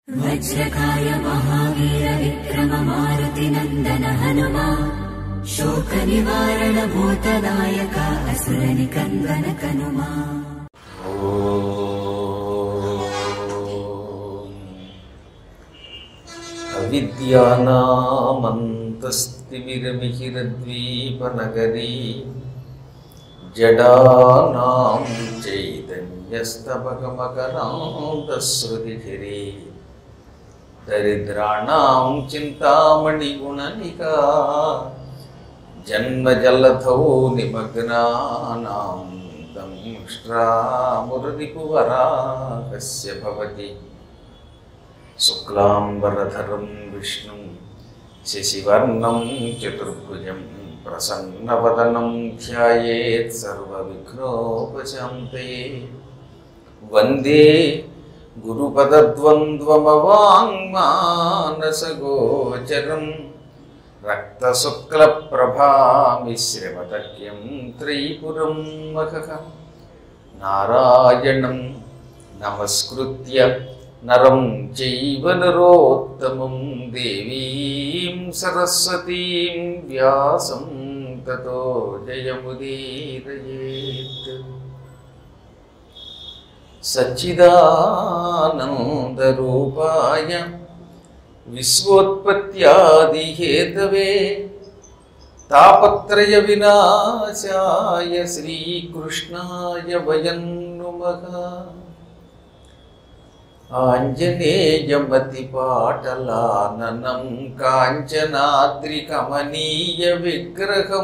वज्रकाय महावीर विक्रम मारुतिनन्दन हनुमा शोकनिवारण भूतदायक असुरनिकन्दन कनुमा అవిద్యానామంతస్తిమిరమిహిరద్వీపనగరీ జడానాం చైతన్యస్తమగమకరాంతశ్రుతిగిరి దరిద్రాణాం చింతామణిగుణనికా జన్మజలధౌ నిమగ్నానాం దంష్ట్రామురరిపువరాకస్య భవతి శుక్లాంబరధరం విష్ణుం శశివర్ణం చతుర్భుజం ప్రసన్నవదనం ధ్యాయేత్ సర్వవిఘ్నోపశాంతే వందే గురుపదద్వంద్వమవాङ्మానసగోచరం రక్తశుక్లప్రభామిశ్రమతక్యం త్రైపురం మహః నారాయణం నమస్కృత్య నరం చైవ నరోత్తమం దేవీం సరస్వతీం వ్యాసం తతో జయముదీరయేత్ సచ్చిదానందరూపాయ విశ్వోత్పత్యాదిహేతవే తాపత్రయ వినాశాయ శ్రీకృష్ణాయ వయం నుమః ఆంజనేయమతిపాటలాననం కాంచనాద్రికమనీయ విగ్రహం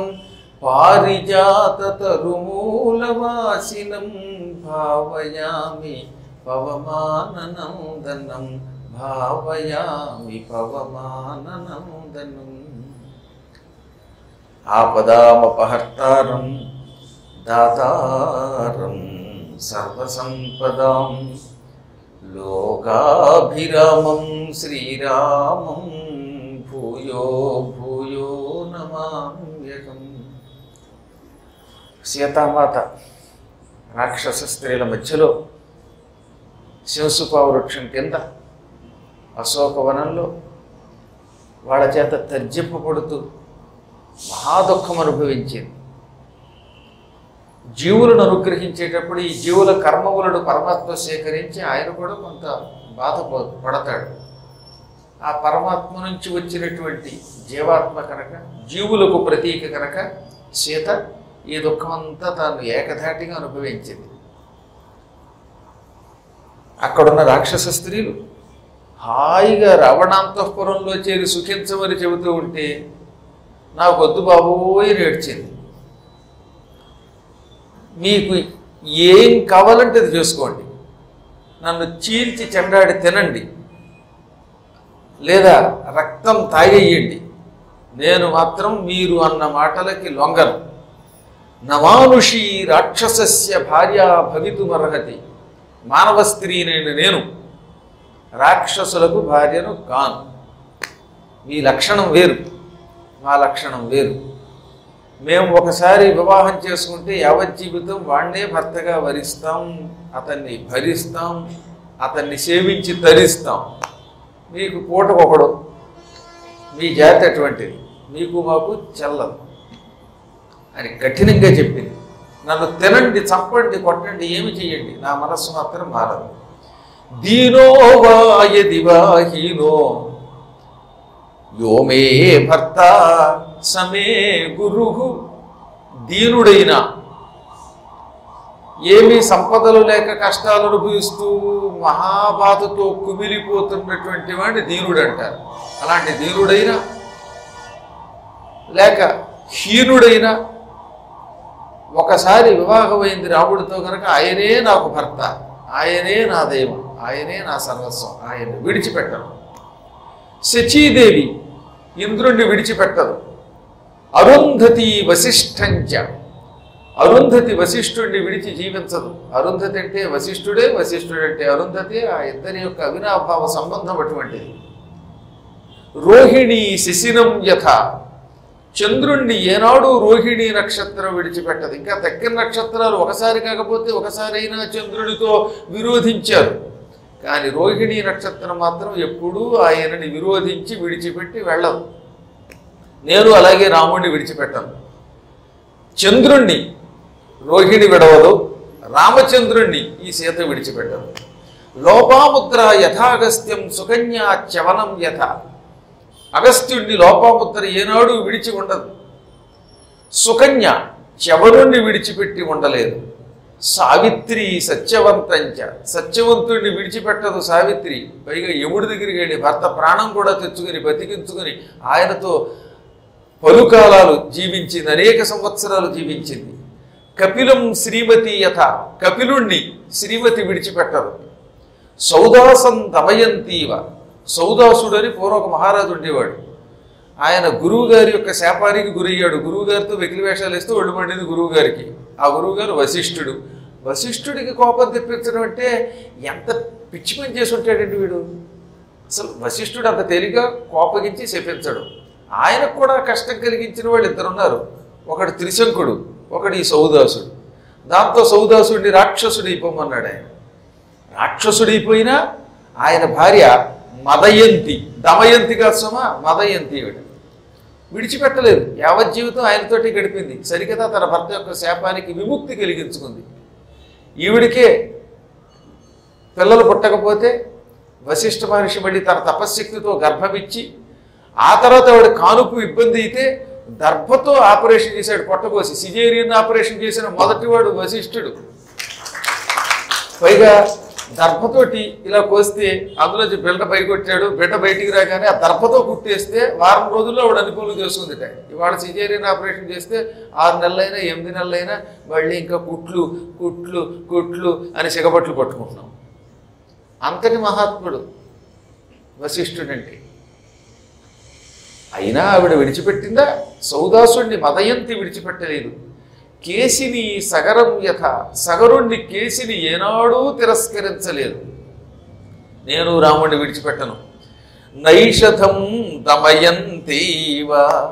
పారిజాతతరుమూలవాసినం భావయామి పవమాననందనం భావయామి పవమాననందనం ఆపదామపహర్తారం దాతారం సర్వసంపదాం లోకాభిరామం శ్రీరామం భూయో భూయో నమామ్యహం సీతామాత రాక్షస స్త్రీల మధ్యలో శివసుపా వృక్షం కింద అశోకవనంలో వాళ్ళ చేత తర్జింపబడుతూ మహాదుఖం అనుభవించింది జీవులను అనుగ్రహించేటప్పుడు ఈ జీవుల కర్మములను పరమాత్మ సేకరించి ఆయన కూడా కొంత బాధ పడతాడు ఆ పరమాత్మ నుంచి వచ్చినటువంటి జీవాత్మ కనుక జీవులకు ప్రతీక కనుక సీత ఈ దుఃఖమంతా తాను ఏకధాటిగా అనుభవించింది అక్కడున్న రాక్షస స్త్రీలు హాయిగా రావణాంతఃపురంలో చేరి సుఖించమని చెబుతూ ఉంటే నాకు వద్దు బాబోయ్ ఏడ్చింది మీకు ఏం కావాలంటే అది చేసుకోండి నన్ను చీల్చి చెండాడి తినండి లేదా రక్తం తాగేయండి నేను మాత్రం మీరు అన్న మాటలకి లొంగను నమానుషి రాక్షసస్య భార్య భవితుమర్హతి మానవ స్త్రీనైన నేను రాక్షసులకు భార్యను కాను మీ లక్షణం వేరు మా లక్షణం వేరు మేము ఒకసారి వివాహం చేసుకుంటే యావజ్జీవితం వాణ్ణే భర్తగా వరిస్తాం అతన్ని భరిస్తాం అతన్ని సేవించి తరిస్తాం మీకు పూటకొకడు మీ జాతి అటువంటిది మీకు మాకు చెల్లదు అని కఠినంగా చెప్పింది నన్ను తినండి చంపండి కొట్టండి ఏమి చెయ్యండి నా మనస్సు మాత్రం మారదు దీనో వాయ దివాహీనో యోమే భర్త సమే గురు దీనుడైన ఏమీ సంపదలు లేక కష్టాలు అనుభవిస్తూ మహాబాధతో కుమిలిపోతున్నటువంటి వాడిని దీనుడు అంటారు అలాంటి దీనుడైన లేక హీనుడైన ఒకసారి వివాహమైంది రాముడితో కనుక ఆయనే నాకు భర్త ఆయనే నా దైవం ఆయనే నా సర్వస్వం ఆయన విడిచిపెట్టను శచీదేవి ఇంద్రుణ్ణి విడిచిపెట్టదు అరుంధతి వశిష్ఠంచ అరుంధతి వశిష్ఠుడిని విడిచి జీవించదు అరుంధతి అంటే వశిష్ఠుడే వశిష్ఠుడు అంటే అరుంధతి ఆ ఇద్దరి యొక్క అవినాభావ సంబంధం అటువంటిది రోహిణి శిశినం యథ చంద్రుణ్ణి ఏనాడు రోహిణి నక్షత్రం విడిచిపెట్టదు ఇంకా తక్కిన నక్షత్రాలు ఒకసారి కాకపోతే ఒకసారి అయినా చంద్రుడితో విరోధించారు కానీ రోహిణీ నక్షత్రం మాత్రం ఎప్పుడూ ఆయనని విరోధించి విడిచిపెట్టి వెళ్ళదు నేను అలాగే రాముడిని విడిచిపెట్టను చంద్రుణ్ణి రోహిణి విడవదు రామచంద్రుణ్ణి ఈ సీత విడిచిపెట్టదు లోపాముద్ర యథాగస్త్యం సుకన్యా చవనం యథ అగస్త్యుణ్ణి లోపాముద్ర ఏనాడు విడిచి ఉండదు సుకన్య చవరుణ్ణి విడిచిపెట్టి ఉండలేదు సావిత్రి సత్యవంతంచ సత్యవంతుడిని విడిచిపెట్టదు సావిత్రి పైగా యముడి దగ్గరికి వెళ్ళి భర్త ప్రాణం కూడా తెచ్చుకుని బతికించుకుని ఆయనతో పలుకాలాలు జీవించింది అనేక సంవత్సరాలు జీవించింది కపిలం శ్రీమతి యథ కపిలుణ్ణి శ్రీమతి విడిచిపెట్టరు సౌదాసం దమయంతీవ సౌదాసుడు అని పూర్వ ఒక మహారాజు ఉండేవాడు ఆయన గురువు గారి యొక్క శాపానికి గురయ్యాడు గురువు గారితో వెకిలి వేషాలు వేస్తూ ఒళ్ళు మండింది గురువు గారికి ఆ గురువు గారు వశిష్ఠుడు వశిష్ఠుడికి కోపం తెప్పించడం అంటే ఎంత పిచ్చి పని చేసి ఉంటాడండి వీడు అసలు వశిష్ఠుడు అంత తేలిగా కోపగించి శపించడు ఆయనకు కూడా కష్టం కలిగించిన వాళ్ళు ఇద్దరు ఉన్నారు ఒకడు త్రిశంకుడు ఒకడు ఈ సౌదాసుడు దాంతో సౌదాసుడిని రాక్షసుడు అయిపోమన్నాడు ఆయన రాక్షసుడైపోయినా ఆయన భార్య మదయంతి దమయంతి కాదు సుమ మదయంతి ఈవిడ విడిచిపెట్టలేదు యావత్ జీవితం ఆయనతోటి గడిపింది సరికదా తన భర్త యొక్క శాపానికి విముక్తి కలిగించుకుంది ఈవిడికే పిల్లలు పుట్టకపోతే వశిష్ఠ మహర్షి మళ్ళీ తన తపశ్శక్తితో గర్భమిచ్చి ఆ తర్వాత ఆవిడ కానుపు ఇబ్బంది అయితే దర్భతో ఆపరేషన్ చేశాడు పొట్టకోసి సిజేరియన్ ఆపరేషన్ చేసిన మొదటివాడు వశిష్ఠుడు పైగా దర్భతోటి ఇలా కోస్తే అందులోంచి బిడ్డ పైకొట్టాడు బిడ్డ బయటికి రాగానే ఆ దర్భతో కుట్టేస్తే వారం రోజుల్లో ఆవిడ అనుకూలం చేసుకుందిట ఇవాళ సిజేరియన్ ఆపరేషన్ చేస్తే ఆరు నెలలైనా ఎనిమిది నెలలైనా మళ్ళీ ఇంకా కుట్లు కుట్లు కుట్లు అని సిగబట్లు పట్టుకుంటున్నాం అంతటి మహాత్ముడు వశిష్ఠుడంటే అయినా ఆవిడ విడిచిపెట్టిందా సౌదాసుణ్ణి మదయంతి విడిచిపెట్టలేదు కేసిని సగరం యథ సగరుణ్ణి కేసిని ఏనాడూ తిరస్కరించలేదు నేను రాముణ్ణి విడిచిపెట్టను నైషధం దమయంతీవ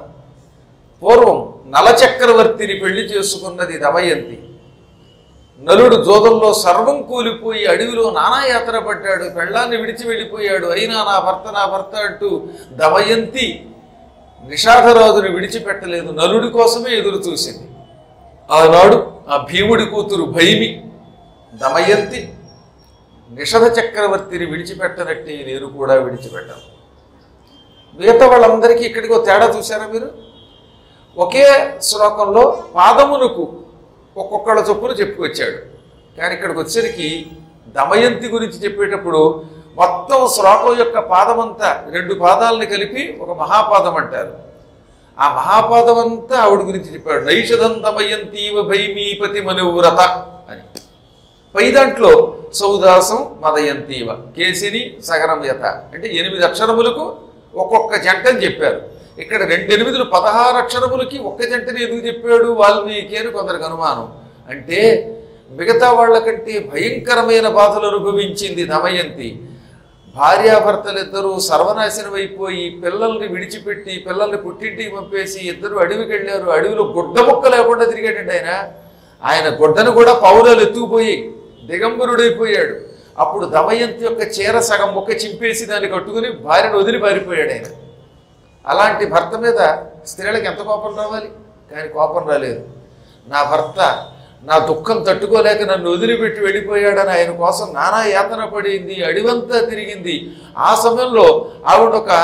పూర్వం నలచక్రవర్తిని పెళ్లి చేసుకున్నది దమయంతి నలుడు జోదంలో సర్వం కూలిపోయి అడవిలో నానాయాత్ర పడ్డాడు పెళ్ళాన్ని విడిచి వెళ్ళిపోయాడు అయినా నా భర్త నా భర్త అంటూ దమయంతి నిషాధరాజుని విడిచిపెట్టలేదు నలుడి కోసమే ఎదురు చూసింది ఆనాడు ఆ భీముడి కూతురు భైమి దమయంతి నిషధ చక్రవర్తిని విడిచిపెట్టనట్టే నేను కూడా విడిచిపెట్టాను మిగతా వాళ్ళందరికీ ఇక్కడికి ఒక తేడా చూసారా మీరు ఒకే శ్లోకంలో పాదమునకు ఒక్కొక్కళ్ళ చొప్పున చెప్పుకొచ్చాడు కానీ ఇక్కడికి వచ్చేసరికి దమయంతి గురించి చెప్పేటప్పుడు మొత్తం శ్లోకం యొక్క పాదమంతా రెండు పాదాలని కలిపి ఒక మహాపాదం అంటారు ఆ మహాపాదం అంతా ఆవిడ గురించి చెప్పాడు నైషధం దమయంతీవ భైమీపతి మనువ్రత అని పై దాంట్లో సౌదాసం మదయంతీవ కేసిని సగరం యత అంటే ఎనిమిది అక్షరములకు ఒక్కొక్క జంటని చెప్పారు ఇక్కడ రెండు ఎనిమిదిలు పదహారు అక్షరములకి ఒక్క జంటని ఎందుకు చెప్పాడు వాల్మీకి అని కొందరికి అనుమానం అంటే మిగతా వాళ్ళకంటే భయంకరమైన బాధలు అనుభవించింది దమయంతి భార్యాభర్తలిద్దరూ సర్వనాశనం అయిపోయి పిల్లల్ని విడిచిపెట్టి పిల్లల్ని పుట్టింటికి పంపేసి ఇద్దరు అడవికి వెళ్ళారు అడవిలో గుడ్డ ముక్క లేకుండా తిరిగాడండి ఆయన ఆయన గుడ్డను కూడా పౌరాలు ఎత్తుకుపోయి దిగంబరుడైపోయాడు అప్పుడు దమయంతి యొక్క చీర సగం ముక్క చింపేసి దాన్ని కట్టుకుని భార్యను వదిలి పారిపోయాడు ఆయన అలాంటి భర్త మీద స్త్రీలకు ఎంత కోపం రావాలి కానీ కోపం రాలేదు నా భర్త నా దుఃఖం తట్టుకోలేక నన్ను వదిలిపెట్టి వెళ్ళిపోయాడని ఆయన కోసం నానా యాతన పడింది అడివంతా తిరిగింది ఆ సమయంలో ఆవిడ ఒక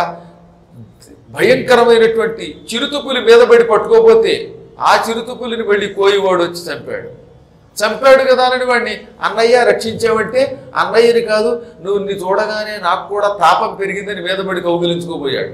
భయంకరమైనటువంటి చిరుతుపులి మీద పడి పట్టుకోపోతే ఆ చిరుతుపులిని వెళ్ళి కోయివాడు వచ్చి చంపాడు చంపాడు కదా అని వాడిని అన్నయ్య రక్షించావంటే అన్నయ్యని కాదు నువ్వు నీ చూడగానే నాకు కూడా తాపం పెరిగిందని మీద పడి కౌగిలించుకోబోయాడు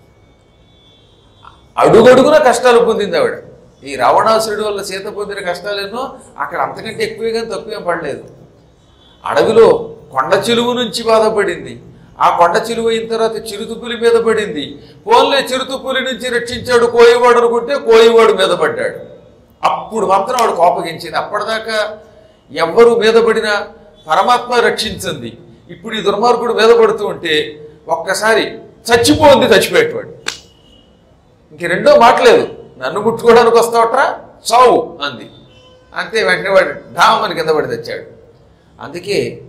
అడుగడుగున కష్టాలు పొందింది ఆవిడ ఈ రావణాసురుడి వల్ల సీత పొందిన కష్టాలు ఎన్నో అక్కడ అంతకంటే ఎక్కువే కానీ తక్కువేం పడలేదు అడవిలో కొండ చిలువు నుంచి బాధపడింది ఆ కొండ చిలువ అయిన తర్వాత చిరుతుపులి మీద పడింది పోన్లే చిరుతుపులి నుంచి రక్షించాడు కోయవాడు అనుకుంటే కోయవాడు మీద పడ్డాడు అప్పుడు మాత్రం ఆవిడ కోపగించింది అప్పటిదాకా ఎవ్వరు మీద పడినా పరమాత్మ రక్షించింది ఇప్పుడు ఈ దుర్మార్గుడు మీద పడుతూ ఉంటే ఒక్కసారి చచ్చిపోయింది చచ్చిపోయేటవాడు ఇంక రెండో మాటలేదు నన్ను ముట్టుకోవడానికి వస్తావట్రా చావు అంది అంతే వెంటనే వాడు ఢామని కింద పడి తెచ్చాడు అందుకే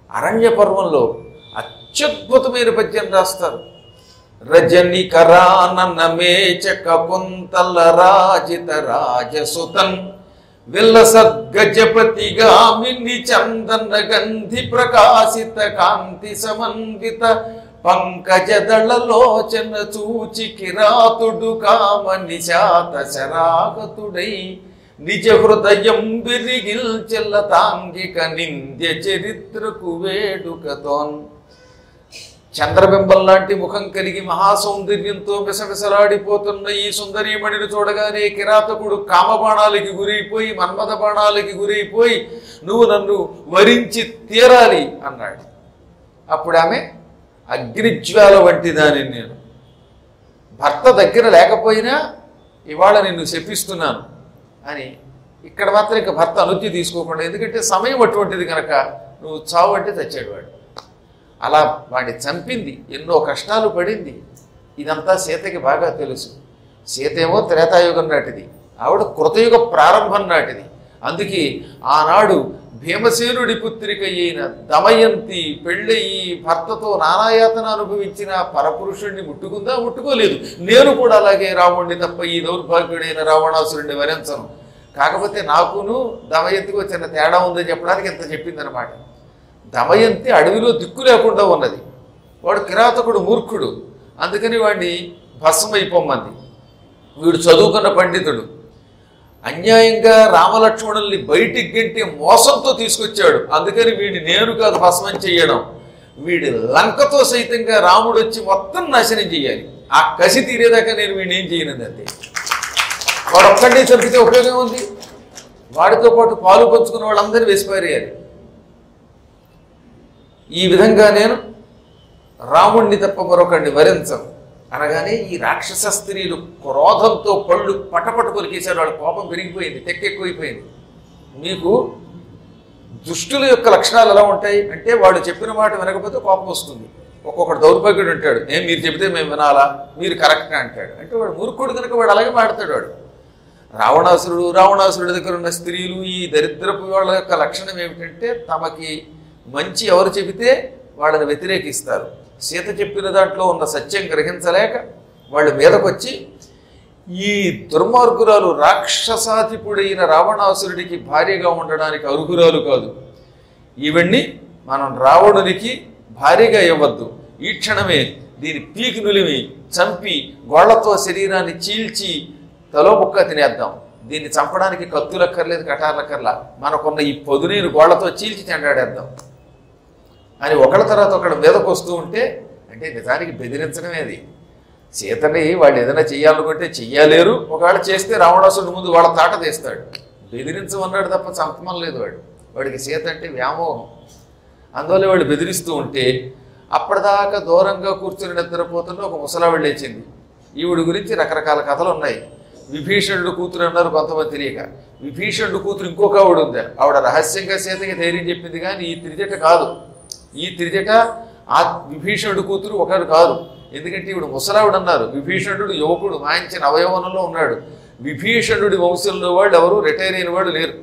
అరణ్య పర్వంలో అత్యద్భుతమైన పద్యం రాస్తారు రజని కరానన మేచక కుంతల రాజిత రాజసుతన్ విల్లసద్గజపతి గామిని చందన గంధి ప్రకాశిత కాంతి సమన్విత పంకజదళలోచన చూచి కిరాతుడు కామ నిశాత శరాగతుడై నిజ హృదయం బిరిగిల్చెల్ల తాంగిక నింద్య చరిత్రకు వేడుకతోన్ చంద్రబింబం లాంటి ముఖం కలిగి మహాసౌందర్యంతో మిసమిసలాడిపోతున్న ఈ సుందరీమణిని చూడగానే కిరాతకుడు కామబాణాలకి గురైపోయి మన్మథ బాణాలకి గురైపోయి నువ్వు నన్ను వరించి తీరాలి అన్నాడు అప్పుడు ఆమె అగ్నిజ్వాల వంటి దానిని నేను భర్త దగ్గర లేకపోయినా ఇవాళ నిన్ను శపిస్తున్నాను అని ఇక్కడ మాత్రం ఇక భర్త అనుజ్ఞ తీసుకోకుండా ఎందుకంటే సమయం అటువంటిది కనుక నువ్వు చావు అంటే చచ్చాడు వాడు అలా వాడిని చంపింది ఎన్నో కష్టాలు పడింది ఇదంతా సీతకి బాగా తెలుసు సీత ఏమో త్రేతాయుగం నాటిది ఆవిడ కృతయుగ ప్రారంభం నాటిది అందుకే ఆనాడు భీమసేనుడి పుత్రిక అయిన దమయంతి పెళ్ళయి భర్తతో నానాయాతన అనుభవించిన పరపురుషుణ్ణి ముట్టుకుందా ముట్టుకోలేదు నేను కూడా అలాగే రావణ్ణి తప్ప ఈ దౌర్భాగ్యుడైన రావణాసురుణ్ణి వరించను కాకపోతే నాకును దమయంతికి వచ్చిన తేడా ఉందని చెప్పడానికి ఇంత చెప్పిందనమాట దమయంతి అడవిలో దిక్కు లేకుండా ఉన్నది వాడు కిరాతకుడు మూర్ఖుడు అందుకని వాడిని భస్మైపోమ్మంది వీడు చదువుకున్న పండితుడు అన్యాయంగా రామలక్ష్మణుల్ని బయటికి గంటి మోసంతో తీసుకొచ్చాడు అందుకని వీడిని నేను కాదు భస్మం చేయడం వీడి లంకతో సైతంగా రాముడు వచ్చి మొత్తం నాశనం చేయాలి ఆ కసి తీరేదాకా నేను వీడిని ఏం చేయనంది అంతే వాడు ఒక్కడే చంపితే ఉపయోగం ఉంది వాడితో పాటు పాలు పంచుకున్న వాళ్ళందరూ వేసిపారేయాలి ఈ విధంగా నేను రాముణ్ణి తప్ప మరొకడిని వరించను అనగానే ఈ రాక్షస స్త్రీలు క్రోధంతో పళ్ళు పటపట కొరికేశారు వాళ్ళ కోపం పెరిగిపోయింది తెక్కెక్కువైపోయింది మీకు దుష్టుల యొక్క లక్షణాలు ఎలా ఉంటాయి అంటే వాడు చెప్పిన మాట వినకపోతే కోపం వస్తుంది ఒక్కొక్కడు దౌర్భాగ్యుడు అంటాడు నేను మీరు చెబితే మేము వినాలా మీరు కరెక్ట్గా అంటాడు అంటే వాడు మూర్ఖుడు కనుక వాడు అలాగే మాడతాడు వాడు రావణాసురుడు రావణాసురుడి దగ్గర ఉన్న స్త్రీలు ఈ దరిద్రపు వాళ్ళ యొక్క లక్షణం ఏమిటంటే తమకి మంచి ఎవరు చెబితే వాళ్ళని వ్యతిరేకిస్తారు సీత చెప్పిన దాంట్లో ఉన్న సత్యం గ్రహించలేక వాళ్ళు మీదకొచ్చి ఈ దుర్మార్గురాలు రాక్షసాధిపుడైన రావణాసురుడికి భార్యగా ఉండడానికి అర్హురాలు కాదు ఈవెన్ని మనం రావణునికి భార్యగా ఇవ్వద్దు ఈ క్షణమే దీని పీకి నులిమి చంపి గోళ్లతో శరీరాన్ని చీల్చి తలో ముక్క తినేద్దాం దీన్ని చంపడానికి కత్తులక్కర్లేదు కటార్లక్కర్లా మనకున్న ఈ పొదునీరు గోళ్లతో చీల్చి చెండాడేద్దాం అని ఒకళ్ళ తర్వాత ఒకళ్ళ మీదకు వస్తూ ఉంటే అంటే నిజానికి బెదిరించడమే అది సీతని వాళ్ళు ఏదైనా చెయ్యాలనుకుంటే చెయ్యలేరు ఒకవేళ చేస్తే రావణాసుడు ముందు వాళ్ళ తాట తీస్తాడు బెదిరించమన్నాడు తప్ప చంపమని లేదు వాడు వాడికి సీత అంటే వ్యామోహం అందువల్ల వాడు బెదిరిస్తూ ఉంటే అప్పటిదాకా దూరంగా కూర్చుని నిద్రపోతున్న ఒక ముసలావిడ లేచింది ఈవిడ గురించి రకరకాల కథలు ఉన్నాయి విభీషణుడు కూతురు అన్నారు కొంతమంది తెలియక విభీషణుడు కూతురు ఇంకొక ఆవిడ ఉంది ఆవిడ రహస్యంగా సీతకి ధైర్యం చెప్పింది కానీ ఈ త్రిజట కాదు ఈ త్రిజట ఆ విభీషణుడు కూతురు ఒకరు కాదు ఎందుకంటే ఈవిడ ముసలావిడ అన్నారు విభీషణుడు యువకుడు మాయించిన అవయవనంలో ఉన్నాడు విభీషణుడి వంశంలో వాళ్ళు ఎవరు రిటైర్ అయిన వాళ్ళు లేరు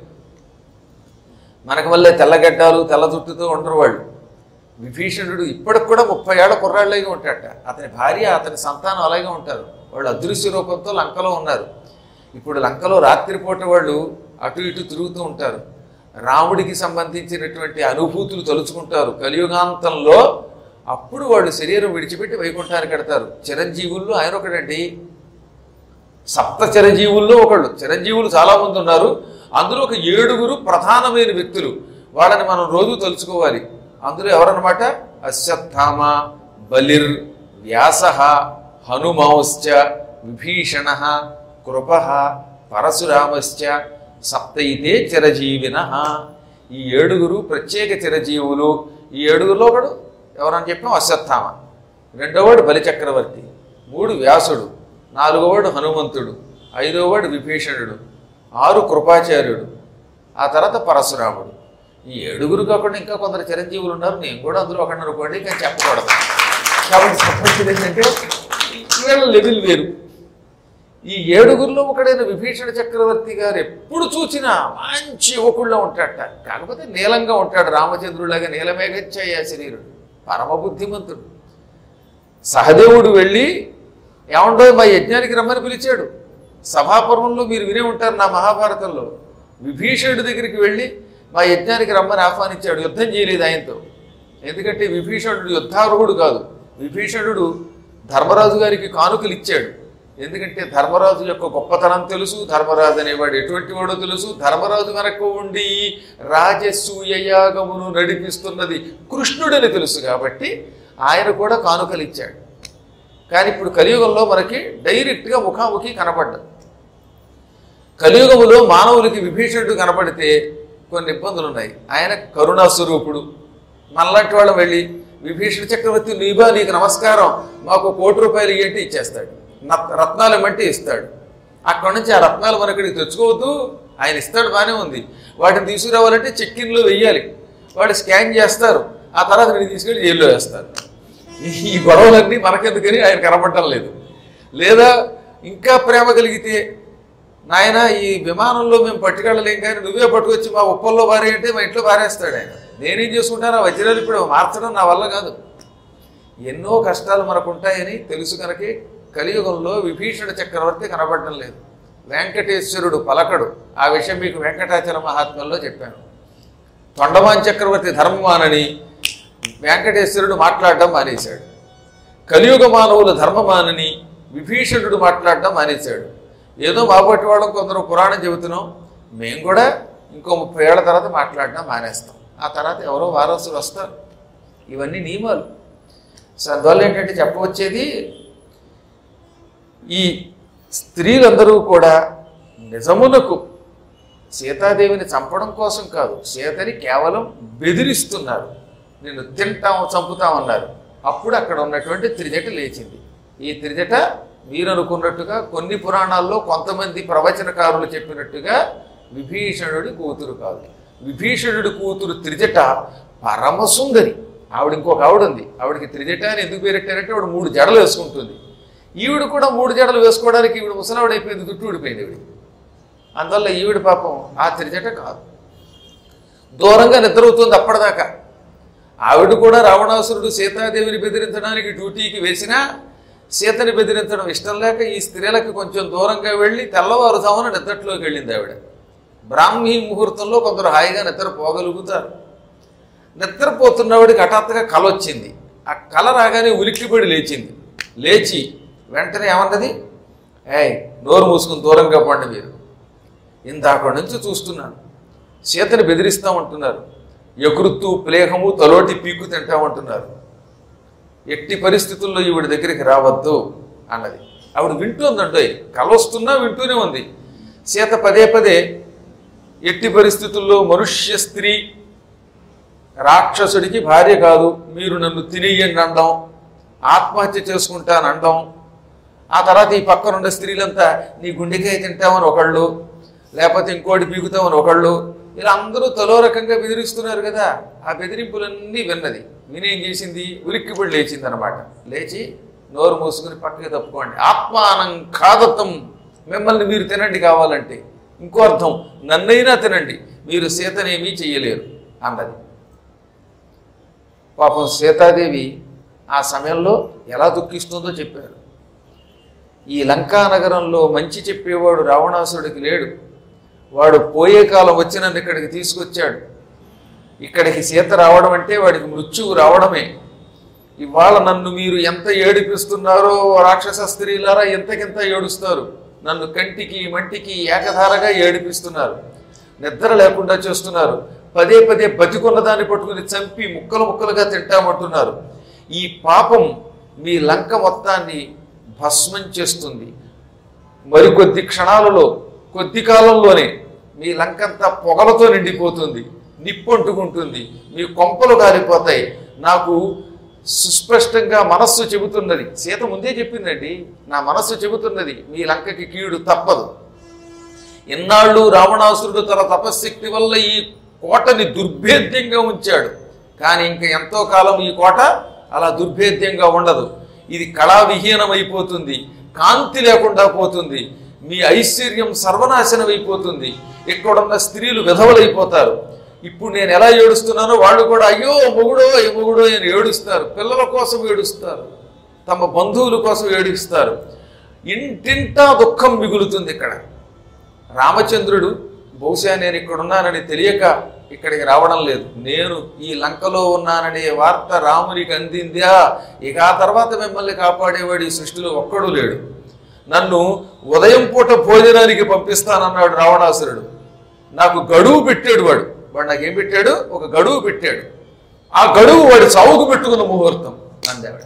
మనకు వల్లే తెల్లగడ్డాలు తెల్ల జుట్టుతో ఉండరు వాళ్ళు విభీషణుడు ఇప్పటికి కూడా ముప్పై ఏళ్ల కుర్రాళ్ళగా ఉంటాడట అతని భార్య అతని సంతానం అలాగే ఉంటారు వాళ్ళు అదృశ్య రూపంతో లంకలో ఉన్నారు ఇప్పుడు లంకలో రాత్రిపూట వాళ్ళు అటు ఇటు తిరుగుతూ ఉంటారు రాముడికి సంబంధించినటువంటి అనుభూతులు తలుచుకుంటారు కలియుగాంతంలో అప్పుడు వాళ్ళు శరీరం విడిచిపెట్టి వైకుంఠానికి కడతారు చిరంజీవుల్లో ఆయన ఒకడండి సప్త చిరంజీవుల్లో ఒకళ్ళు చిరంజీవులు చాలా మంది ఉన్నారు అందులో ఒక ఏడుగురు ప్రధానమైన వ్యక్తులు వాళ్ళని మనం రోజు తలుచుకోవాలి అందులో ఎవరన్నమాట అశ్వత్థామ బలిర్ వ్యాస హనుమాంశ్చ విభీషణ కృప పరశురామశ్చ సప్తైతే చిరజీవిన ఈ ఏడుగురు ప్రత్యేక చిరజీవులు ఈ ఏడుగురులో ఒకడు ఎవరని చెప్పినాం అశ్వత్థామ రెండోవాడు బలిచక్రవర్తి మూడు వ్యాసుడు నాలుగోవాడు హనుమంతుడు ఐదోవాడు విభీషణుడు ఆరు కృపాచార్యుడు ఆ తర్వాత పరశురాముడు ఈ ఏడుగురు కాకుండా ఇంకా కొందరు చిరంజీవులు ఉన్నారు నేను కూడా అందులో ఒకటి అనుకోండి ఇంకా చెప్పకూడదు కాబట్టి చెప్పొచ్చేది ఏంటంటే వీళ్ళ లెవెల్ వేరు ఈ ఏడుగురిలో ఒకడైన విభీషణ చక్రవర్తి గారు ఎప్పుడు చూసినా మంచి యువకుళ్ళ ఉంటాడట కాకపోతే నీలంగా ఉంటాడు రామచంద్రులాగా నీలమేఘచ్చాయ శరీరుడు పరమ బుద్ధిమంతుడు సహదేవుడు వెళ్ళి ఏమండో మా యజ్ఞానికి రమ్మని పిలిచాడు సభాపర్వంలో మీరు వినే ఉంటారు నా మహాభారతంలో విభీషణుడి దగ్గరికి వెళ్ళి మా యజ్ఞానికి రమ్మని ఆహ్వానించాడు యుద్ధం చేయలేదు ఆయనతో ఎందుకంటే విభీషణుడు యుద్ధార్హుడు కాదు విభీషణుడు ధర్మరాజు గారికి కానుకలు ఇచ్చాడు ఎందుకంటే ధర్మరాజు యొక్క గొప్పతనం తెలుసు ధర్మరాజు అనేవాడు ఎటువంటి వాడో తెలుసు ధర్మరాజు వెనక ఉండి రాజసూయయాగమును నడిపిస్తున్నది కృష్ణుడని తెలుసు కాబట్టి ఆయన కూడా కానుకలు ఇచ్చాడు కానీ ఇప్పుడు కలియుగంలో మనకి డైరెక్ట్గా ముఖాముఖి కనపడ్డాడు కలియుగములో మానవులకి విభీషణుడు కనపడితే కొన్ని ఇబ్బందులు ఉన్నాయి ఆయన కరుణా స్వరూపుడు మనలాంటి వాళ్ళం వెళ్ళి విభీషణ చక్రవర్తి నీబా నీకు నమస్కారం మాకు కోటి రూపాయలు ఇయ్యంటే ఇచ్చేస్తాడు నత్- రత్నాలు ఇమ్మంటే ఇస్తాడు అక్కడి నుంచి ఆ రత్నాలు మన ఇక్కడికి తెచ్చుకోవద్దు ఆయన ఇస్తాడు బాగానే ఉంది వాటిని తీసుకురావాలంటే చెక్కిన్లో వెయ్యాలి వాడు స్కాన్ చేస్తారు ఆ తర్వాత వీడిని తీసుకెళ్ళి జైల్లో వేస్తారు ఈ- ఈ గొడవలన్నీ మనకెందుకని ఆయన కనపడటం లేదు లేదా ఇంకా ప్రేమ కలిగితే నాయన ఈ విమానంలో మేము పట్టుకెళ్ళలేం కానీ నువ్వే పట్టుకొచ్చి మా ఉప్పల్లో భార్య అంటే మా ఇంట్లో భారేస్తాడు ఆయన నేనేం చేసుకుంటాను ఆ వజ్రాలు ఇప్పుడు మార్చడం నా వల్ల కాదు ఎన్నో కష్టాలు మనకు ఉంటాయని తెలుసు కనుకే కలియుగంలో విభీషణ చక్రవర్తి కనబడడం లేదు వెంకటేశ్వరుడు పలకడు ఆ విషయం మీకు వెంకటాచల మహాత్మ్యంలో చెప్పాను తొండమాన్ చక్రవర్తి ధర్మమానని వెంకటేశ్వరుడు మాట్లాడడం మానేశాడు కలియుగ మానవుల ధర్మమానని విభీషణుడు మాట్లాడడం మానేశాడు ఏదో మాబట్టి వాళ్ళం కొందరు పురాణం చెబుతున్నాం మేము కూడా ఇంకో ముప్పై ఏళ్ల తర్వాత మాట్లాడడం మానేస్తాం ఆ తర్వాత ఎవరో వారసులు వస్తారు ఇవన్నీ నియమాలు సో అందువల్ల ఏంటంటే చెప్పవచ్చేది ఈ స్త్రీలందరూ కూడా నిజమునకు సీతాదేవిని చంపడం కోసం కాదు సీతని కేవలం బెదిరిస్తున్నారు నిన్ను తింటాం చంపుతామన్నారు అప్పుడు అక్కడ ఉన్నటువంటి త్రిజట లేచింది ఈ త్రిజట మీరు అనుకున్నట్టుగా కొన్ని పురాణాల్లో కొంతమంది ప్రవచనకారులు చెప్పినట్టుగా విభీషణుడి కూతురు కాదు విభీషణుడి కూతురు త్రిజట పరమసుందరి ఆవిడ ఇంకొక ఆవిడ ఉంది ఆవిడకి త్రిజట అని ఎందుకు పేరెట్టారంటే ఆవిడ మూడు జడలు వేసుకుంటుంది ఈవిడ కూడా మూడు జడలు వేసుకోవడానికి ఈవిడ ముసలావిడ అయిపోయింది జుట్టు ఊడిపోయింది ఈవిడ అందువల్ల ఈవిడ పాపం ఆ త్రిజట కాదు దూరంగా నిద్రవుతుంది అప్పటిదాకా ఆవిడ కూడా రావణాసురుడు సీతాదేవిని బెదిరించడానికి డ్యూటీకి వేసినా సీతని బెదిరించడం ఇష్టం లేక ఈ స్త్రీలకు కొంచెం దూరంగా వెళ్ళి తెల్లవారుజామున నిద్రట్లోకి వెళ్ళింది ఆవిడ బ్రాహ్మీ ముహూర్తంలో కొందరు హాయిగా నిద్ర పోగలుగుతారు నిద్రపోతున్నవాడికి హఠాత్తుగా కల వచ్చింది ఆ కల రాగానే ఉలిక్కిపడి లేచింది లేచి వెంటనే ఏమన్నది ఏయ్ నోరు మూసుకుని దూరంగా పండి మీరు ఇందాక నుంచి చూస్తున్నాను సీతని బెదిరిస్తామంటున్నారు ఎగురుతూ ప్లేహము తలోటి పీకు తింటామంటున్నారు ఎట్టి పరిస్థితుల్లో ఈవిడ దగ్గరికి రావద్దు అన్నది ఆవిడ వింటుందండి కల వస్తున్నా వింటూనే ఉంది సీత పదే పదే ఎట్టి పరిస్థితుల్లో మనుష్య స్త్రీ రాక్షసుడికి భార్య కాదు మీరు నన్ను తినేయండి అనడం ఆత్మహత్య చేసుకుంటాను అనడం ఆ తర్వాత ఈ పక్కన ఉన్న స్త్రీలంతా నీ గుండెకాయ తింటామని ఒకళ్ళు లేకపోతే ఇంకోటి పీకుతామని ఒకళ్ళు ఇలా అందరూ తలో రకంగా బెదిరిస్తున్నారు కదా ఆ బెదిరింపులన్నీ విన్నది వినేం చేసింది ఉలిక్కిపడి లేచింది అనమాట లేచి నోరు మూసుకుని పక్కకి తప్పుకోండి ఆత్మానం ఖాదత్తం మిమ్మల్ని మీరు తినండి కావాలంటే ఇంకో అర్థం నన్నైనా తినండి మీరు సీతనేమీ చెయ్యలేరు అన్నది పాపం సీతాదేవి ఆ సమయంలో ఎలా దుఃఖిస్తుందో చెప్పారు ఈ లంకా నగరంలో మంచి చెప్పేవాడు రావణాసురుడికి లేడు వాడు పోయే కాలం వచ్చి నన్ను ఇక్కడికి తీసుకొచ్చాడు ఇక్కడికి సీత రావడం అంటే వాడికి మృత్యువు రావడమే ఇవాళ నన్ను మీరు ఎంత ఏడిపిస్తున్నారో రాక్షస స్త్రీలారా ఎంతకెంత ఏడుస్తారు నన్ను కంటికి మంటికి ఏకధారగా ఏడిపిస్తున్నారు నిద్ర లేకుండా చేస్తున్నారు పదే పదే బతికున్న దాన్ని పట్టుకుని చంపి ముక్కలు ముక్కలుగా తింటామంటున్నారు ఈ పాపం మీ లంక మొత్తాన్ని భస్మం చేస్తుంది మరికొద్ది క్షణాలలో కొద్ది కాలంలోనే మీ లంకంతా పొగలతో నిండిపోతుంది నిప్పంటుకుంటుంది మీ కొంపలు కాలిపోతాయి నాకు సుస్పష్టంగా మనస్సు చెబుతున్నది సీత ముందే చెప్పిందండి నా మనస్సు చెబుతున్నది మీ లంకకి కీడు తప్పదు ఇన్నాళ్ళు రావణాసురుడు తన తపశ్శక్తి వల్ల ఈ కోటని దుర్భేద్యంగా ఉంచాడు కానీ ఇంకా ఎంతో కాలం ఈ కోట అలా దుర్భేద్యంగా ఉండదు ఇది కళావిహీనమైపోతుంది కాంతి లేకుండా పోతుంది మీ ఐశ్వర్యం సర్వనాశనం అయిపోతుంది ఇక్కడున్న స్త్రీలు విధవలైపోతారు ఇప్పుడు నేను ఎలా ఏడుస్తున్నానో వాళ్ళు కూడా అయ్యో మొగుడో ఏ మొగుడో అని ఏడుస్తారు పిల్లల కోసం ఏడుస్తారు తమ బంధువుల కోసం ఏడుస్తారు ఇంటింటా దుఃఖం మిగులుతుంది ఇక్కడ రామచంద్రుడు బహుశా నేను ఇక్కడ ఉన్నానని తెలియక ఇక్కడికి రావడం లేదు నేను ఈ లంకలో ఉన్నాననే వార్త రామునికి అందిందా ఇక ఆ తర్వాత మిమ్మల్ని కాపాడేవాడు ఈ సృష్టిలో ఒక్కడు లేడు నన్ను ఉదయం పూట భోజనానికి పంపిస్తానన్నాడు రావణాసురుడు నాకు గడువు పెట్టాడు వాడు వాడు నాకేం పెట్టాడు ఒక గడువు పెట్టాడు ఆ గడువు వాడి చావుకు పెట్టుకున్న ముహూర్తం అందేవాడు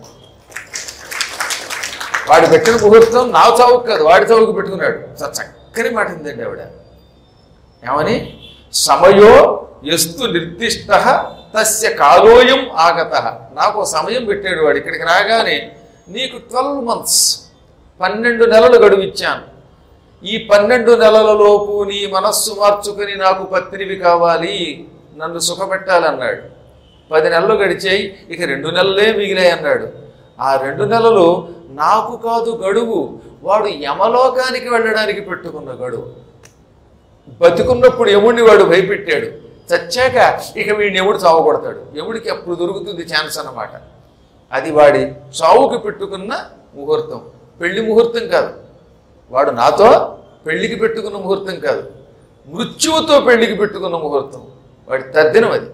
వాడు పెట్టిన ముహూర్తం నా చావుకు కాదు వాడి చావుకు పెట్టుకున్నాడు చాలా చక్కని మాట ఉందండి ఆవిడ ఏమని సమయో ఎస్తు నిర్దిష్ట తస్య కాలోయం ఆగత నాకు ఓ సమయం పెట్టాడు వాడు ఇక్కడికి రాగానే నీకు ట్వెల్వ్ మంత్స్ పన్నెండు నెలలు గడువు ఇచ్చాను ఈ పన్నెండు నెలలలోపు నీ మనస్సు మార్చుకుని నాకు పత్నివి కావాలి నన్ను సుఖపెట్టాలన్నాడు పది నెలలు గడిచాయి ఇక రెండు నెలలే మిగిలాయి అన్నాడు ఆ రెండు నెలలు నాకు కాదు గడువు వాడు యమలోకానికి వెళ్ళడానికి పెట్టుకున్న గడువు బతికున్నప్పుడు యముడిని వాడు భయపెట్టాడు చచ్చాక ఇక వీడిని యముడు చావగొడతాడు యముడికి అప్పుడు దొరుకుతుంది ఛాన్స్ అన్నమాట అది వాడి చావుకి పెట్టుకున్న ముహూర్తం పెళ్లి ముహూర్తం కాదు వాడు నాతో పెళ్లికి పెట్టుకున్న ముహూర్తం కాదు మృత్యువుతో పెళ్లికి పెట్టుకున్న ముహూర్తం వాడి తద్దినం అది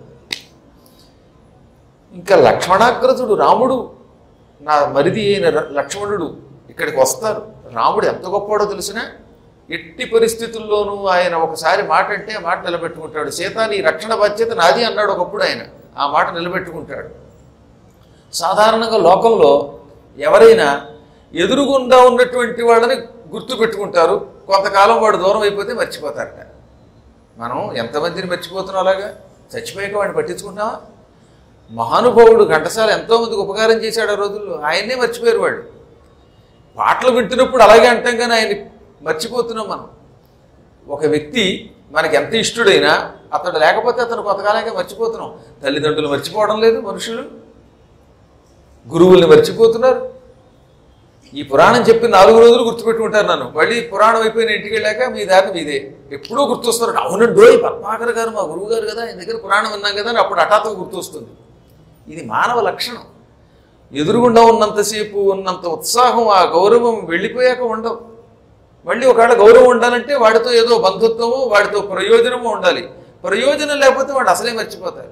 ఇంకా లక్ష్మణాగ్రజుడు రాముడు నా మరిది అయిన ర- లక్ష్మణుడు ఇక్కడికి వస్తారు రాముడు ఎంత గొప్పవాడో తెలిసినా ఎట్టి పరిస్థితుల్లోనూ ఆయన ఒకసారి మాట అంటే ఆ మాట నిలబెట్టుకుంటాడు సీత నీ రక్షణ బాధ్యత నాది అన్నాడు ఒకప్పుడు ఆయన ఆ మాట నిలబెట్టుకుంటాడు సాధారణంగా లోకంలో ఎవరైనా ఎదురుగుండా ఉన్నటువంటి వాళ్ళని గుర్తు పెట్టుకుంటారు కొంతకాలం వాడు దూరం అయిపోతే మర్చిపోతారట మనం ఎంతమందిని మర్చిపోతున్నాం అలాగా చచ్చిపోయాక వాడిని పట్టించుకుంటున్నావా మహానుభావుడు ఘంటసాల ఎంతో మందికి ఉపకారం చేశాడు ఆ రోజుల్లో ఆయన్నే మర్చిపోయారు వాడు పాటలు వింటున్నప్పుడు అలాగే అంటాం కానీ ఆయన మర్చిపోతున్నాం మనం ఒక వ్యక్తి మనకి ఎంత ఇష్టడైనా అతడు లేకపోతే అతను కొంతకాలంగా మర్చిపోతున్నాం తల్లిదండ్రులు మర్చిపోవడం లేదు మనుషులు గురువుల్ని మర్చిపోతున్నారు ఈ పురాణం చెప్పి నాలుగు రోజులు గుర్తుపెట్టుకుంటారు నన్ను మళ్ళీ పురాణం అయిపోయిన ఇంటికి వెళ్ళాక మీ దారిని మీదే ఎప్పుడూ గుర్తొస్తారు అవునండి ఓయ్ పద్మాకర్ గారు మా గురువు గారు కదా ఆయన దగ్గర పురాణం విన్నాం కదా అని అప్పుడు హఠాత్తుగా గుర్తొస్తుంది ఇది మానవ లక్షణం ఎదురుగుండా ఉన్నంతసేపు ఉన్నంత ఉత్సాహం ఆ గౌరవం వెళ్ళిపోయాక ఉండవు మళ్ళీ ఒకవేళ గౌరవం ఉండాలంటే వాడితో ఏదో బంధుత్వము వాడితో ప్రయోజనము ఉండాలి ప్రయోజనం లేకపోతే వాడు అసలే మర్చిపోతారు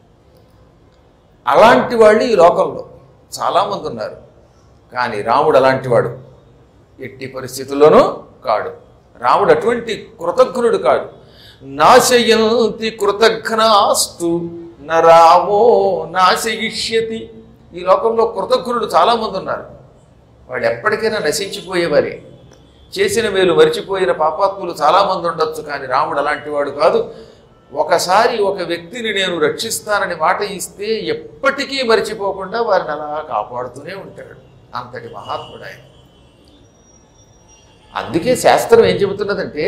అలాంటి వాళ్ళు ఈ లోకంలో చాలామంది ఉన్నారు కానీ రాముడు అలాంటి వాడు ఎట్టి పరిస్థితుల్లోనూ కాడు రాముడు అటువంటి కృతజ్ఞుడు కాడు నాశయంతి కృతజ్ఞాస్తు నరామో నాశయిష్యతి ఈ లోకంలో కృతజ్ఞుడు చాలామంది ఉన్నారు వాళ్ళు ఎప్పటికైనా నశించిపోయేవారే చేసిన మేలు మరిచిపోయిన పాపాత్ములు చాలామంది ఉండొచ్చు కానీ రాముడు అలాంటి వాడు కాదు ఒకసారి ఒక వ్యక్తిని నేను రక్షిస్తానని మాట ఇస్తే ఎప్పటికీ మరిచిపోకుండా వారిని అలా కాపాడుతూనే ఉంటాడు అంతటి మహాత్ముడు ఆయన అందుకే శాస్త్రం ఏం చెబుతున్నదంటే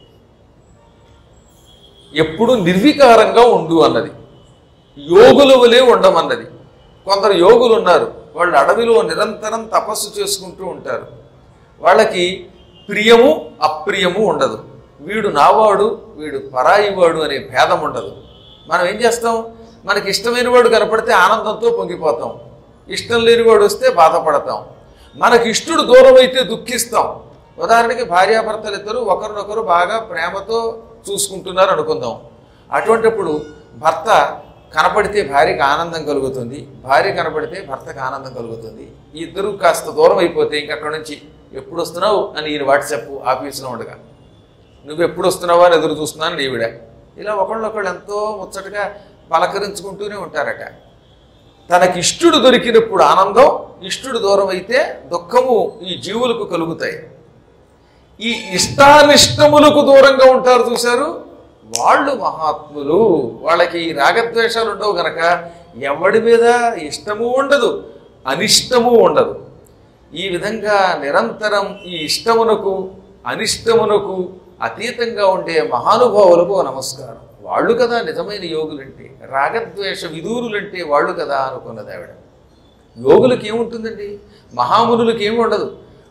ఎప్పుడు నిర్వికారంగా ఉండు అన్నది యోగుల వలె ఉండమన్నది కొందరు యోగులు ఉన్నారు వాళ్ళు అడవిలో నిరంతరం తపస్సు చేసుకుంటూ ఉంటారు వాళ్ళకి ప్రియము అప్రియము ఉండదు వీడు నావాడు వీడు పరాయివాడు అనే భేదం ఉండదు మనం ఏం చేస్తాం మనకి ఇష్టమైన వాడు కనపడితే ఆనందంతో పొంగిపోతాం ఇష్టం లేని వాడు వస్తే బాధపడతాం మనకి ఇష్టడు దూరం అయితే దుఃఖిస్తాం ఉదాహరణకి భార్యాభర్తలు ఇద్దరు ఒకరినొకరు బాగా ప్రేమతో చూసుకుంటున్నారు అనుకుందాం అటువంటిప్పుడు భర్త కనపడితే భార్యకి ఆనందం కలుగుతుంది భార్య కనపడితే భర్తకు ఆనందం కలుగుతుంది ఈ ఇద్దరు కాస్త దూరం అయిపోతే ఇంక అక్కడి నుంచి ఎప్పుడు వస్తున్నావు అని ఈయన వాట్సాప్ ఆఫీస్లో ఉండగా నువ్వు ఎప్పుడు వస్తున్నావా అని ఎదురు చూస్తున్నాను ఈవిడ ఇలా ఒకళ్ళొకళ్ళు ఎంతో ముచ్చటగా పలకరించుకుంటూనే ఉంటారట తనకి ఇష్టుడు దొరికినప్పుడు ఆనందం ఇష్టుడు దూరం అయితే దుఃఖము ఈ జీవులకు కలుగుతాయి ఈ ఇష్టానిష్టములకు దూరంగా ఉంటారు చూశారు వాళ్ళు మహాత్ములు వాళ్ళకి ఈ రాగద్వేషాలు ఉండవు గనక ఎవడి మీద ఇష్టము ఉండదు అనిష్టము ఉండదు ఈ విధంగా నిరంతరం ఈ ఇష్టమునకు అనిష్టమునకు అతీతంగా ఉండే మహానుభావులకు ఓ నమస్కారం వాళ్ళు కదా నిజమైన యోగులంటే రాగద్వేష విదూరులంటే వాళ్ళు కదా అనుకున్నది ఆవిడ యోగులకి ఏముంటుందండి మహామునులకి ఏమి ఉండదు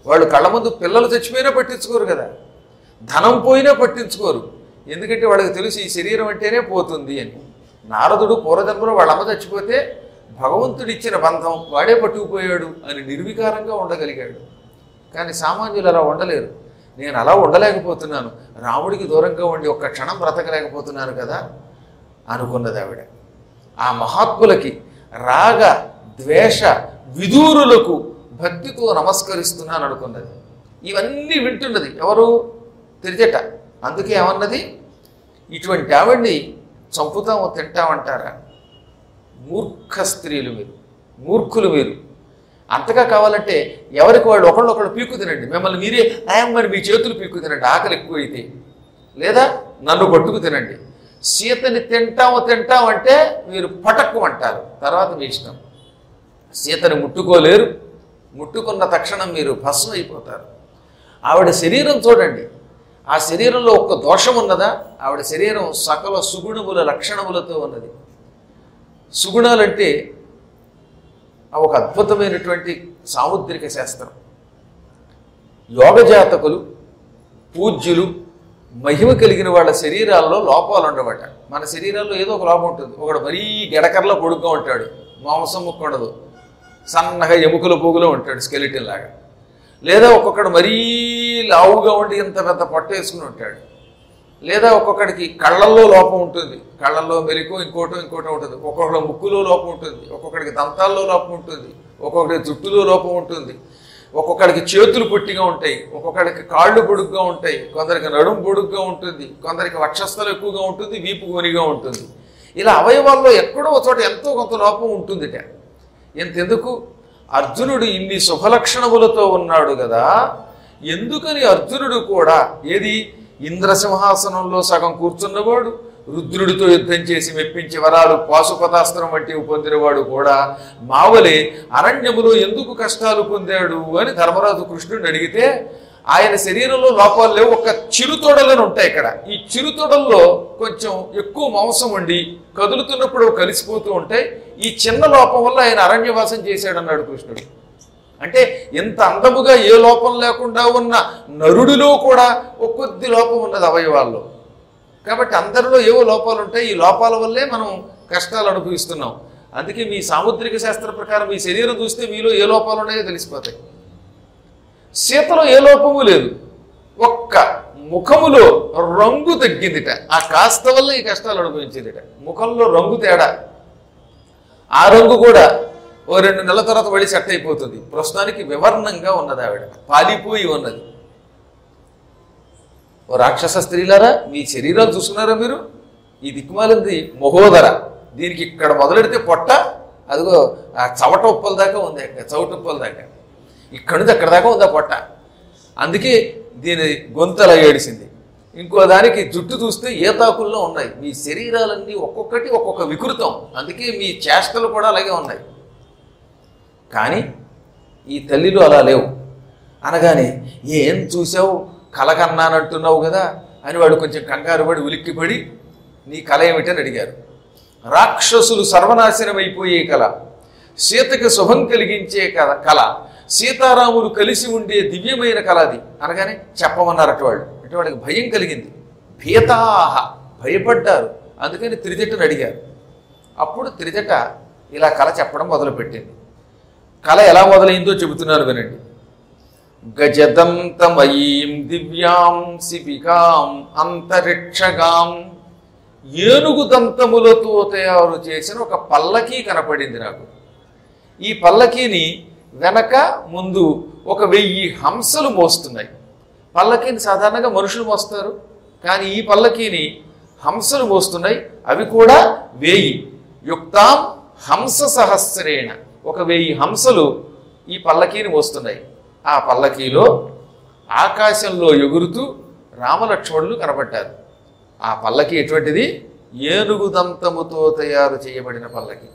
వాళ్ళు కళ్ళ ముందు పిల్లలు చచ్చిపోయినా పట్టించుకోరు కదా ధనం పోయినా పట్టించుకోరు ఎందుకంటే వాళ్ళకి తెలుసు ఈ శరీరం అంటేనే పోతుంది అని నారదుడు పూర్వజన్మలో వాళ్ళ అమ్మ చచ్చిపోతే భగవంతుడు ఇచ్చిన బంధం వాడే పట్టుకుపోయాడు అని నిర్వికారంగా ఉండగలిగాడు కానీ సామాన్యులు అలా ఉండలేరు నేను అలా ఉండలేకపోతున్నాను రాముడికి దూరంగా ఉండి ఒక్క క్షణం బ్రతకలేకపోతున్నాను కదా అనుకున్నది ఆవిడ ఆ మహాత్ములకి రాగ ద్వేష విదూరులకు భక్తితో నమస్కరిస్తున్నాను అనుకున్నది ఇవన్నీ వింటున్నది ఎవరు తిరిజట అందుకే ఏమన్నది ఇటువంటి ఆవిడ్ని చంపుతాము తింటామంటారా మూర్ఖ స్త్రీలు మీరు మూర్ఖులు మీరు అంతగా కావాలంటే ఎవరికి వాళ్ళు ఒకళ్ళొకళ్ళు పీక్కు తినండి మిమ్మల్ని మీరే మరి మీ చేతులు పీక్కు తినండి ఆకలి ఎక్కువైతే లేదా నన్ను పట్టుకు తినండి సీతని తింటాము తింటాం అంటే మీరు పటక్కు అంటారు తర్వాత మీ ఇష్టం సీతని ముట్టుకోలేరు ముట్టుకున్న తక్షణం మీరు భస్మం అయిపోతారు ఆవిడ శరీరం చూడండి ఆ శరీరంలో ఒక్క దోషం ఉన్నదా ఆవిడ శరీరం సకల సుగుణముల లక్షణములతో ఉన్నది సుగుణాలంటే అవి ఒక అద్భుతమైనటువంటి సాముద్రిక శాస్త్రం యోగజాతకులు పూజ్యులు మహిమ కలిగిన వాళ్ళ శరీరాల్లో లోపాలు ఉండవట మన శరీరాల్లో ఏదో ఒక లోపం ఉంటుంది ఒకడు మరీ గెడకర్లో పొడుగ్గా ఉంటాడు మాంసం ముక్క ఉండదు సన్నగా ఎముకల పోగులో ఉంటాడు స్కెలిటన్ లాగా లేదా ఒక్కొక్కడు మరీ లావుగా ఉండి ఇంత పెద్ద పొట్ట వేసుకుని ఉంటాడు లేదా ఒక్కొక్కడికి కళ్ళల్లో లోపం ఉంటుంది కళ్ళల్లో మెలికో ఇంకోటో ఇంకోటో ఉంటుంది ఒక్కొక్కడి ముక్కులో లోపం ఉంటుంది ఒక్కొక్కడికి దంతాల్లో లోపం ఉంటుంది ఒక్కొక్కడి జుట్టులో లోపం ఉంటుంది ఒక్కొక్కడికి చేతులు పొట్టిగా ఉంటాయి ఒక్కొక్కడికి కాళ్ళు పొడుగ్గా ఉంటాయి కొందరికి నడుము పొడుగ్గా ఉంటుంది కొందరికి వక్షస్థలం ఎక్కువగా ఉంటుంది వీపు గోనిగా ఉంటుంది ఇలా అవయవాల్లో ఎక్కడో ఒక చోట ఎంతో కొంత లోపం ఉంటుందిట ఎంతెందుకు అర్జునుడు ఇన్ని శుభలక్షణములతో ఉన్నాడు కదా ఎందుకని అర్జునుడు కూడా ఏది ఇంద్రసింహాసనంలో సగం కూర్చున్నవాడు రుద్రుడితో యుద్ధం చేసి మెప్పించి వరాలు పాశుపతాస్త్రం వంటివి పొందినవాడు కూడా మావలే అరణ్యములో ఎందుకు కష్టాలు పొందాడు అని ధర్మరాజు కృష్ణుడిని అడిగితే ఆయన శరీరంలో లోపాలు లేవు ఒక చిరుతొడలను ఉంటాయి ఇక్కడ ఈ చిరుతొడల్లో కొంచెం ఎక్కువ మాంసం ఉండి కదులుతున్నప్పుడు అవి కలిసిపోతూ ఉంటాయి ఈ చిన్న లోపం వల్ల ఆయన అరణ్యవాసం చేశాడన్నాడు కృష్ణుడు అంటే ఎంత అందముగా ఏ లోపం లేకుండా ఉన్న నరుడిలో కూడా ఒక కొద్ది లోపం ఉన్నది అవయవాల్లో కాబట్టి అందరిలో ఏవో లోపాలు ఉంటాయి ఈ లోపాల వల్లే మనం కష్టాలు అనుభవిస్తున్నాం అందుకే మీ సాముద్రిక శాస్త్ర ప్రకారం మీ శరీరం చూస్తే మీలో ఏ లోపాలు ఉన్నాయో తెలిసిపోతాయి సీతలో ఏ లోపము లేదు ఒక్క ముఖములో రంగు తగ్గిందిట ఆ కాస్త వల్ల ఈ కష్టాలు అనుభవించిందిట ముఖంలో రంగు తేడా ఆ రంగు కూడా ఓ రెండు నెలల తర్వాత మళ్ళీ సెట్ అయిపోతుంది ప్రస్తుతానికి వివర్ణంగా ఉన్నది ఆవిడ పాలిపోయి ఉన్నది ఓ రాక్షస స్త్రీలారా మీ శరీరాలు చూసుకున్నారా మీరు ఈ దిక్కుమాలింది మహోదర దీనికి ఇక్కడ మొదలెడితే పొట్ట అదిగో ఆ చవట ఉప్పల దాకా ఉంది అక్కడ చవట ఉప్పల దాకా ఇక్కడ నుంచి అక్కడ దాకా ఉంది ఆ పొట్ట అందుకే దీని గొంతలా ఏడిసింది ఇంకో దానికి జుట్టు చూస్తే ఏతాకుల్లో ఉన్నాయి మీ శరీరాలన్నీ ఒక్కొక్కటి ఒక్కొక్క వికృతం అందుకే మీ చేష్టలు కూడా అలాగే ఉన్నాయి కానీ ఈ తల్లిలో అలా లేవు అనగానే ఏం చూసావు కల కన్నానంటున్నావు కదా అని వాడు కొంచెం కంగారు పడి ఉలిక్కిపడి నీ కళ ఏమిటని అడిగారు రాక్షసులు సర్వనాశనం అయిపోయే కళ సీతకి శుభం కలిగించే కళ కళ సీతారాములు కలిసి ఉండే దివ్యమైన కళ అది అనగానే చెప్పమన్నారట వాళ్ళు అంటే వాళ్ళకి భయం కలిగింది భీతాహ భయపడ్డారు అందుకని త్రిజటను అడిగారు అప్పుడు త్రిజట ఇలా కళ చెప్పడం మొదలుపెట్టింది కళ ఎలా మొదలైందో చెబుతున్నారు వినండి గజదంతమయీం దివ్యాం శిపికాం అంతరిక్షగాం ఏనుగు దంతములతో తయారు చేసిన ఒక పల్లకీ కనపడింది నాకు ఈ పల్లకీని వెనక ముందు ఒక వెయ్యి హంసలు మోస్తున్నాయి పల్లకీని సాధారణంగా మనుషులు మోస్తారు కానీ ఈ పల్లకీని హంసలు మోస్తున్నాయి అవి కూడా వేయి యుక్తాం హంస సహస్రేణ ఒక వెయ్యి హంసలు ఈ పల్లకీని మోస్తున్నాయి ఆ పల్లకీలో ఆకాశంలో ఎగురుతూ రామలక్ష్మణులు కనబడ్డారు ఆ పల్లకి ఎటువంటిది ఏనుగు దంతముతో తయారు చేయబడిన పల్లకి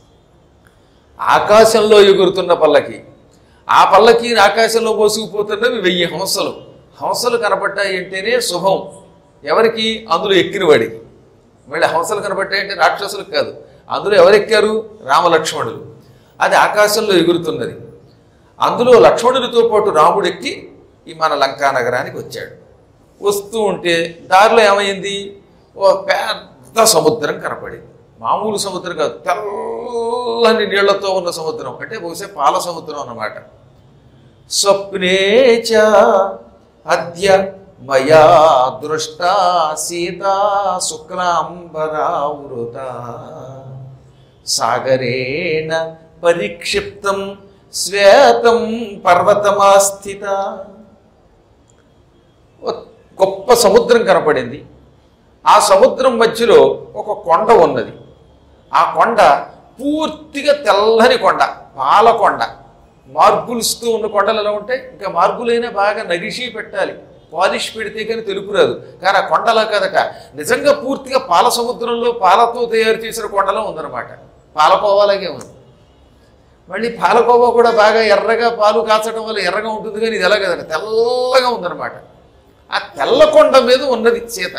ఆకాశంలో ఎగురుతున్న పల్లకి ఆ పల్లకీని ఆకాశంలో మోసుకుపోతున్నవి వెయ్యి హంసలు హంసలు కనపడ్డాయి అంటేనే శుభం ఎవరికి అందులో ఎక్కిన వాడికి మళ్ళీ హంసలు కనపడ్డాయంటే రాక్షసులకు కాదు అందులో ఎవరెక్కారు రామలక్ష్మణులు అది ఆకాశంలో ఎగురుతున్నది అందులో లక్ష్మణుడితో పాటు రాముడెక్కి ఈ మన లంకా నగరానికి వచ్చాడు వస్తూ ఉంటే దారిలో ఏమైంది ఓ పెద్ద సముద్రం కనపడింది మామూలు సముద్రం కాదు తెల్లని నీళ్లతో ఉన్న సముద్రం అంటే బహుశా పాల సముద్రం అన్నమాట స్వప్నే చ అద్య మయా దృష్ట సీతా శుక్లాంబరావృత సాగరేణ పరిక్షిప్తం శ్వేతం పర్వతమాస్థిత ఓ గొప్ప సముద్రం కనపడింది ఆ సముద్రం మధ్యలో ఒక కొండ ఉన్నది ఆ కొండ పూర్తిగా తెల్లని కొండ పాల కొండ మార్బుల్స్తో ఉన్న కొండలు ఎలా ఉంటాయి ఇంకా మార్బులైనా బాగా నగిషి పెట్టాలి పాలిష్ పెడితే కానీ తెలుపు రాదు కానీ ఆ కొండలా కదట నిజంగా పూర్తిగా పాల సముద్రంలో పాలతో తయారు చేసిన కొండలో ఉందన్నమాట పాలకోవాలాగే ఉంది మళ్ళీ పాలకోవా కూడా బాగా ఎర్రగా పాలు కాచడం వల్ల ఎర్రగా ఉంటుంది కానీ ఇది ఎలా కదట తెల్లగా ఉందన్నమాట ఆ తెల్ల కొండ మీద ఉన్నది సీత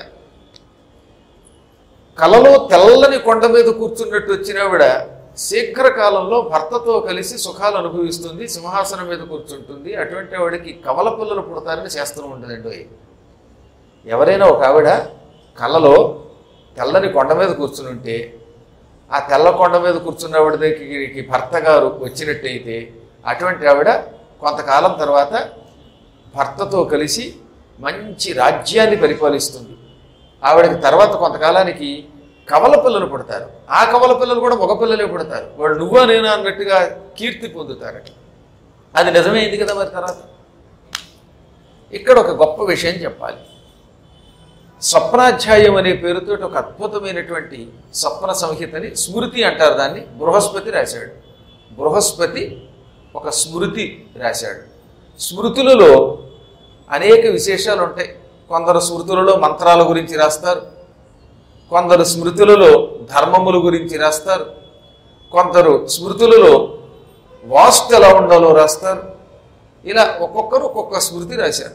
కలలో తెల్లని కొండ మీద కూర్చున్నట్టు వచ్చినావిడ శీఘ్రకాలంలో భర్తతో కలిసి సుఖాలు అనుభవిస్తుంది సింహాసనం మీద కూర్చుంటుంది అటువంటి ఆవిడకి కవల పిల్లలు పుడతారని శాస్త్రం ఉంటుందండి ఎవరైనా ఒక ఆవిడ కలలో తెల్లని కొండ మీద కూర్చుని ఉంటే ఆ తెల్ల కొండ మీద కూర్చున్న ఆవిడ దగ్గరికి భర్త గారు వచ్చినట్టయితే అటువంటి ఆవిడ కొంతకాలం తర్వాత భర్తతో కలిసి మంచి రాజ్యాన్ని పరిపాలిస్తుంది ఆవిడకి తర్వాత కొంతకాలానికి కవల పిల్లలు పుడతారు ఆ కవల పిల్లలు కూడా మగ పిల్లలే పుడతారు వాడు నువ్వా నేనా అన్నట్టుగా కీర్తి పొందుతారట అది నిజమైంది కదా మరి తర్వాత ఇక్కడ ఒక గొప్ప విషయం చెప్పాలి స్వప్నాధ్యాయం అనే పేరుతో ఒక అద్భుతమైనటువంటి స్వప్న సంహితని స్మృతి అంటారు దాన్ని బృహస్పతి రాశాడు బృహస్పతి ఒక స్మృతి రాశాడు స్మృతులలో అనేక విశేషాలు ఉంటాయి కొందరు స్మృతులలో మంత్రాల గురించి రాస్తారు కొందరు స్మృతులలో ధర్మముల గురించి రాస్తారు కొందరు స్మృతులలో వాస్తు ఎలా ఉండాలో రాస్తారు ఇలా ఒక్కొక్కరు ఒక్కొక్క స్మృతి రాశారు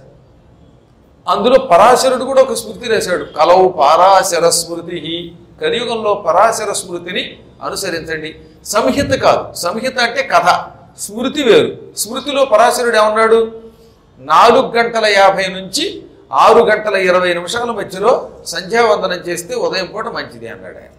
అందులో పరాశరుడు కూడా ఒక స్మృతి రాశాడు కలవు పారాశర స్మృతి కలియుగంలో పరాశర స్మృతిని అనుసరించండి సంహిత కాదు సంహిత అంటే కథ స్మృతి వేరు స్మృతిలో పరాశరుడు ఏమన్నాడు నాలుగు గంటల యాభై నుంచి ఆరు గంటల ఇరవై నిమిషాల మధ్యలో సంధ్యావందనం చేస్తే ఉదయం పూట మంచిది అన్నాడు ఆయన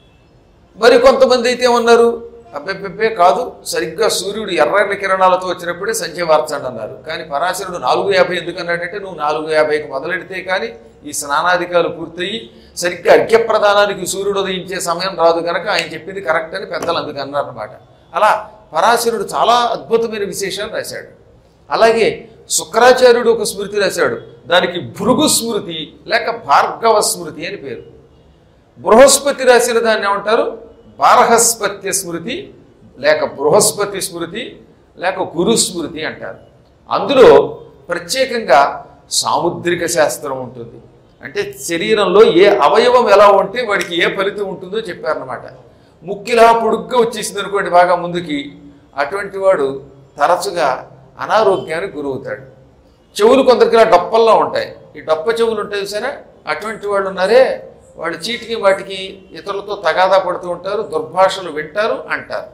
మరి కొంతమంది అయితే ఏమన్నారు అబ్బెబ్బెబ్బే కాదు సరిగ్గా సూర్యుడు ఎర్రని కిరణాలతో వచ్చినప్పుడే సంధ్య వార్చండి అన్నారు కానీ పరాశరుడు నాలుగు యాభై ఎందుకు అన్నాడంటే నువ్వు నాలుగు యాభైకి మొదలెడితే కానీ ఈ స్నానాధికాలు పూర్తయి సరిగ్గా అర్ఘ్యప్రదానానికి సూర్యుడు ఉదయించే సమయం రాదు కనుక ఆయన చెప్పింది కరెక్ట్ అని పెద్దలు అందుకు అన్నారనమాట అలా పరాశరుడు చాలా అద్భుతమైన విశేషాలు రాశాడు అలాగే శుక్రాచార్యుడు ఒక స్మృతి రాశాడు దానికి భృగు స్మృతి లేక భార్గవ స్మృతి అని పేరు బృహస్పతి రాసిన దాన్ని ఏమంటారు బారహస్పత్య స్మృతి లేక బృహస్పతి స్మృతి లేక గురు స్మృతి అంటారు అందులో ప్రత్యేకంగా సాముద్రిక శాస్త్రం ఉంటుంది అంటే శరీరంలో ఏ అవయవం ఎలా ఉంటే వాడికి ఏ ఫలితం ఉంటుందో చెప్పారనమాట ముక్కిలా పొడుగ్గా వచ్చేసింది అనుకోండి బాగా ముందుకి అటువంటి వాడు తరచుగా అనారోగ్యానికి గురవుతాడు చెవులు కొందరికి ఇలా డప్పల్లో ఉంటాయి ఈ డప్ప చెవులు ఉంటాయి సరే అటువంటి వాళ్ళు ఉన్నారే వాళ్ళు చీటికి వాటికి ఇతరులతో తగాదా పడుతూ ఉంటారు దుర్భాషలు వింటారు అంటారు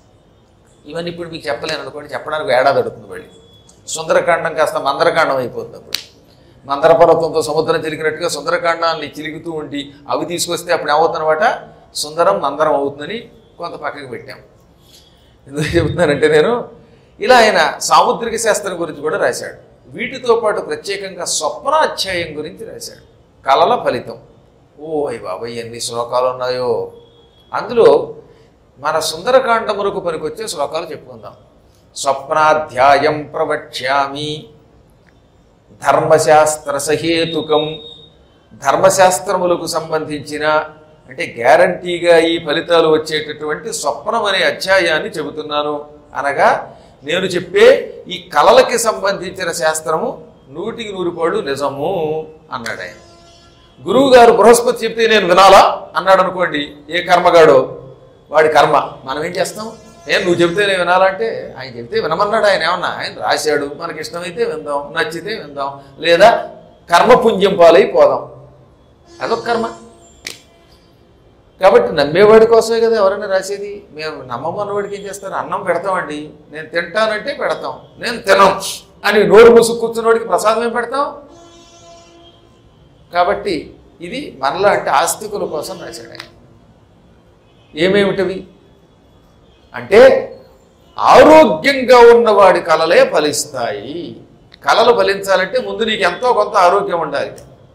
ఇవన్నీ ఇప్పుడు మీకు చెప్పలేను అనుకోండి చెప్పడానికి ఏడాది అడుగుతుంది మళ్ళీ సుందరకాండం కాస్త మందరకాండం అయిపోతుంది అప్పుడు మందర పర్వతంతో సముద్రం చిలికినట్టుగా సుందరకాండాన్ని చిలుకుతూ ఉండి అవి తీసుకొస్తే అప్పుడు ఏమవుతుందన్నమాట సుందరం మందరం అవుతుందని కొంత పక్కకి పెట్టాం ఎందుకు చెబుతున్నానంటే నేను ఇలా ఆయన సాముద్రిక శాస్త్రం గురించి కూడా రాశాడు వీటితో పాటు ప్రత్యేకంగా స్వప్నాధ్యాయం గురించి రాశాడు కళల ఫలితం ఓ అయ్య బాబాయ్ ఎన్ని శ్లోకాలు ఉన్నాయో అందులో మన సుందరకాండములకు పనికొచ్చే శ్లోకాలు చెప్పుకుందాం స్వప్నాధ్యాయం ప్రవక్ష్యామి ధర్మశాస్త్ర సహేతుకం ధర్మశాస్త్రములకు సంబంధించిన అంటే గ్యారంటీగా ఈ ఫలితాలు వచ్చేటటువంటి స్వప్నం అనే అధ్యాయాన్ని చెబుతున్నాను అనగా నేను చెప్పే ఈ కళలకి సంబంధించిన శాస్త్రము నూటికి నూరు పాళ్ళు నిజము అన్నాడు ఆయన గురువు గారు బృహస్పతి చెప్తే నేను వినాలా అన్నాడు అనుకోండి ఏ కర్మగాడో వాడి కర్మ మనం ఏం చేస్తాం ఏం నువ్వు చెప్తే నేను వినాలంటే ఆయన చెప్తే వినమన్నాడు ఆయన ఏమన్నా ఆయన రాశాడు మనకి ఇష్టమైతే విందాం నచ్చితే విందాం లేదా కర్మ పుణ్యం పాలై పోదాం అదొక కర్మ కాబట్టి నమ్మేవాడి కోసమే కదా ఎవరైనా రాసేది మేము నమ్మమన్నవాడికి ఏం చేస్తారు అన్నం పెడతామండి నేను తింటానంటే పెడతాం నేను తినం అని నోరు మూసు కూర్చున్నవాడికి ప్రసాదం ఏం పెడతాం కాబట్టి ఇది మనలా అంటే ఆస్తికుల కోసం రాశాడు ఆయన ఏమేమిటవి అంటే ఆరోగ్యంగా ఉన్నవాడి కలలే ఫలిస్తాయి కలలు ఫలించాలంటే ముందు నీకు ఎంతో కొంత ఆరోగ్యం ఉండాలి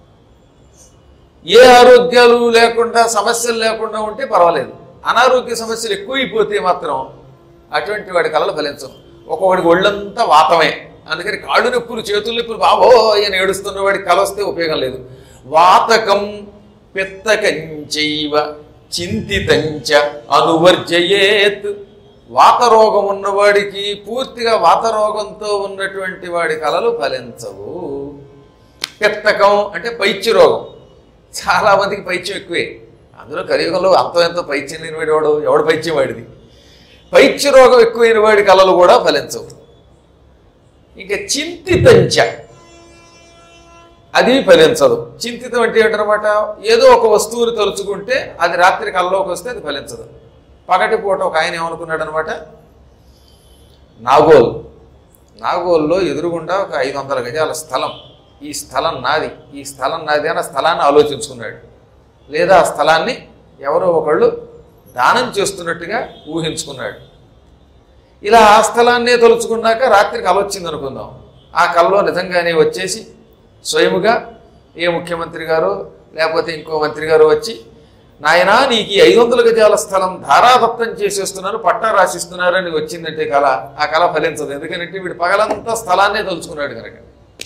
ఏ ఆరోగ్యాలు లేకుండా సమస్యలు లేకుండా ఉంటే పర్వాలేదు అనారోగ్య సమస్యలు ఎక్కువైపోతే మాత్రం అటువంటి వాడి కళలు ఫలించవు ఒక్కొక్కడికి ఒళ్ళంతా వాతమే అందుకని కాళ్ళు నొప్పులు చేతులు నొప్పులు బాబో అని ఏడుస్తున్న వాడికి కల వస్తే ఉపయోగం లేదు వాతకం పిత్తకంచైవ చింతితంచ అనువర్జయేత్ వాతరోగం ఉన్నవాడికి పూర్తిగా వాతరోగంతో ఉన్నటువంటి వాడి కలలు ఫలించవు పిత్తకం అంటే పైత్య రోగం చాలా మందికి పైత్యం ఎక్కువే అందులో కలియుగంలో అంతం ఎంతో పైత్యం లేనివాడు ఎవడు ఎవడు పైత్యం వాడిది పైత్య రోగం ఎక్కువైన వాడి కళలు కూడా ఫలించవు ఇంకా చింతితంచ అది ఫలించదు చింతితం అంటే ఏంటనమాట ఏదో ఒక వస్తువుని తలుచుకుంటే అది రాత్రి కల్లోకి వస్తే అది ఫలించదు పగటి పూట ఒక ఆయన ఏమనుకున్నాడు అనమాట నాగోల్ నాగోల్లో ఎదురుగుండా ఒక ఐదు వందల గజాల స్థలం ఈ స్థలం నాది ఈ స్థలం నాది అని ఆ స్థలాన్ని ఆలోచించుకున్నాడు లేదా ఆ స్థలాన్ని ఎవరో ఒకళ్ళు దానం చేస్తున్నట్టుగా ఊహించుకున్నాడు ఇలా ఆ స్థలాన్నే తలుచుకున్నాక రాత్రి కల వచ్చింది అనుకుందాం ఆ కల్లో నిజంగానే వచ్చేసి స్వయముగా ఏ ముఖ్యమంత్రి గారు లేకపోతే ఇంకో మంత్రి గారు వచ్చి నాయనా నీకు ఈ ఐదు వందల గజాల స్థలం ధారాదత్తం చేసేస్తున్నారు పట్టా రాసిస్తున్నారు అని వచ్చిందంటే కళ ఆ కళ ఫలించదు ఎందుకంటే వీడు పగలంతా స్థలాన్నే తలుచుకున్నాడు కనుక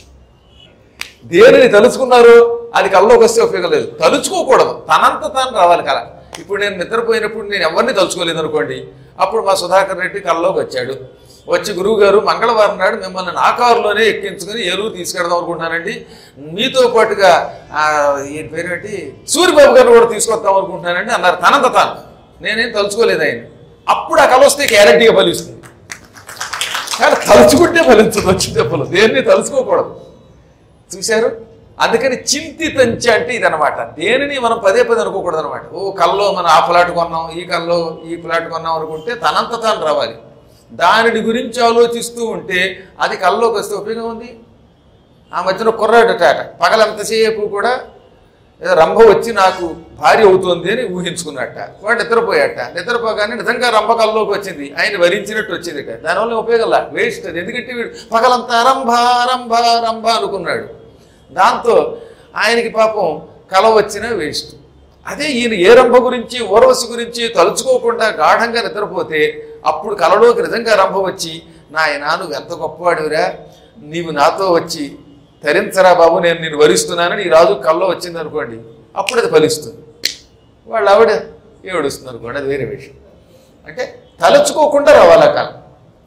దేనిని తలుచుకున్నారు అది కల్లోకి వస్తే ఉపయోగం లేదు తలుచుకోకూడదు తనంత తాను రావాలి కళ ఇప్పుడు నేను నిద్రపోయినప్పుడు నేను ఎవరిని తలుచుకోలేదు అనుకోండి అప్పుడు మా సుధాకర్ రెడ్డి కల్లోకి వచ్చాడు వచ్చి గురువు గారు మంగళవారం నాడు మిమ్మల్ని నా కారులోనే ఎక్కించుకుని ఏలూరు తీసుకెడదాం అనుకుంటున్నానండి మీతో పాటుగా ఆ, ఈయన పేరు ఏంటి సూర్యబాబు గారిని కూడా తీసుకొద్దాం అనుకుంటున్నానండి అన్నారు తనంత తాను నేనేం తలుచుకోలేదు ఆయన అప్పుడు ఆ కళ వస్తే గ్యారంటీగా ఫలిస్తుంది కానీ తలుచుకుంటే ఫలించదు వచ్చిందే ఫలం దేన్ని తలుచుకోకూడదు చూశారు అందుకని చింతితంచ అంటే ఇదనమాట దేనిని మనం పదే పదే అనుకోకూడదు అనమాట ఓ కల్లో మనం ఆ ఫ్లాట్ కొన్నాం ఈ కల్లో ఈ ఫ్లాట్ కొన్నాం అనుకుంటే తనంత తాను రావాలి దానిని గురించి ఆలోచిస్తూ ఉంటే అది కల్లోకి వస్తే ఉపయోగం ఉంది ఆ మధ్యన కుర్రాడట పగలంతసేపు కూడా ఏదో రంభ వచ్చి నాకు భార్య అవుతుంది అని ఊహించుకున్నట్ట వాడు నిద్రపోయాట నిద్రపోగానే నిజంగా రంభ కల్లోకి వచ్చింది ఆయన వరించినట్టు వచ్చింది దానివల్ల ఉపయోగం వేస్ట్ అది ఎందుకంటే వీడు పగలంతా రంభ రంభ రంభ అనుకున్నాడు దాంతో ఆయనకి పాపం కల వచ్చినా వేస్ట్ అదే ఈయన ఏ రంభ గురించి ఓరవసి గురించి తలుచుకోకుండా గాఢంగా నిద్రపోతే అప్పుడు కలలోకి నిజంగా రంభ వచ్చి నాయనా నువ్వు ఎంత గొప్పవాడివిరా నీవు నాతో వచ్చి తరించరా బాబు నేను నేను వరిస్తున్నానని ఈ రాజు కల్లో వచ్చింది అనుకోండి అప్పుడు అది ఫలిస్తుంది వాళ్ళు ఆవిడ ఏడుస్తుంది అనుకోండి అది వేరే విషయం అంటే తలుచుకోకుండా రావాలి ఆ కాలం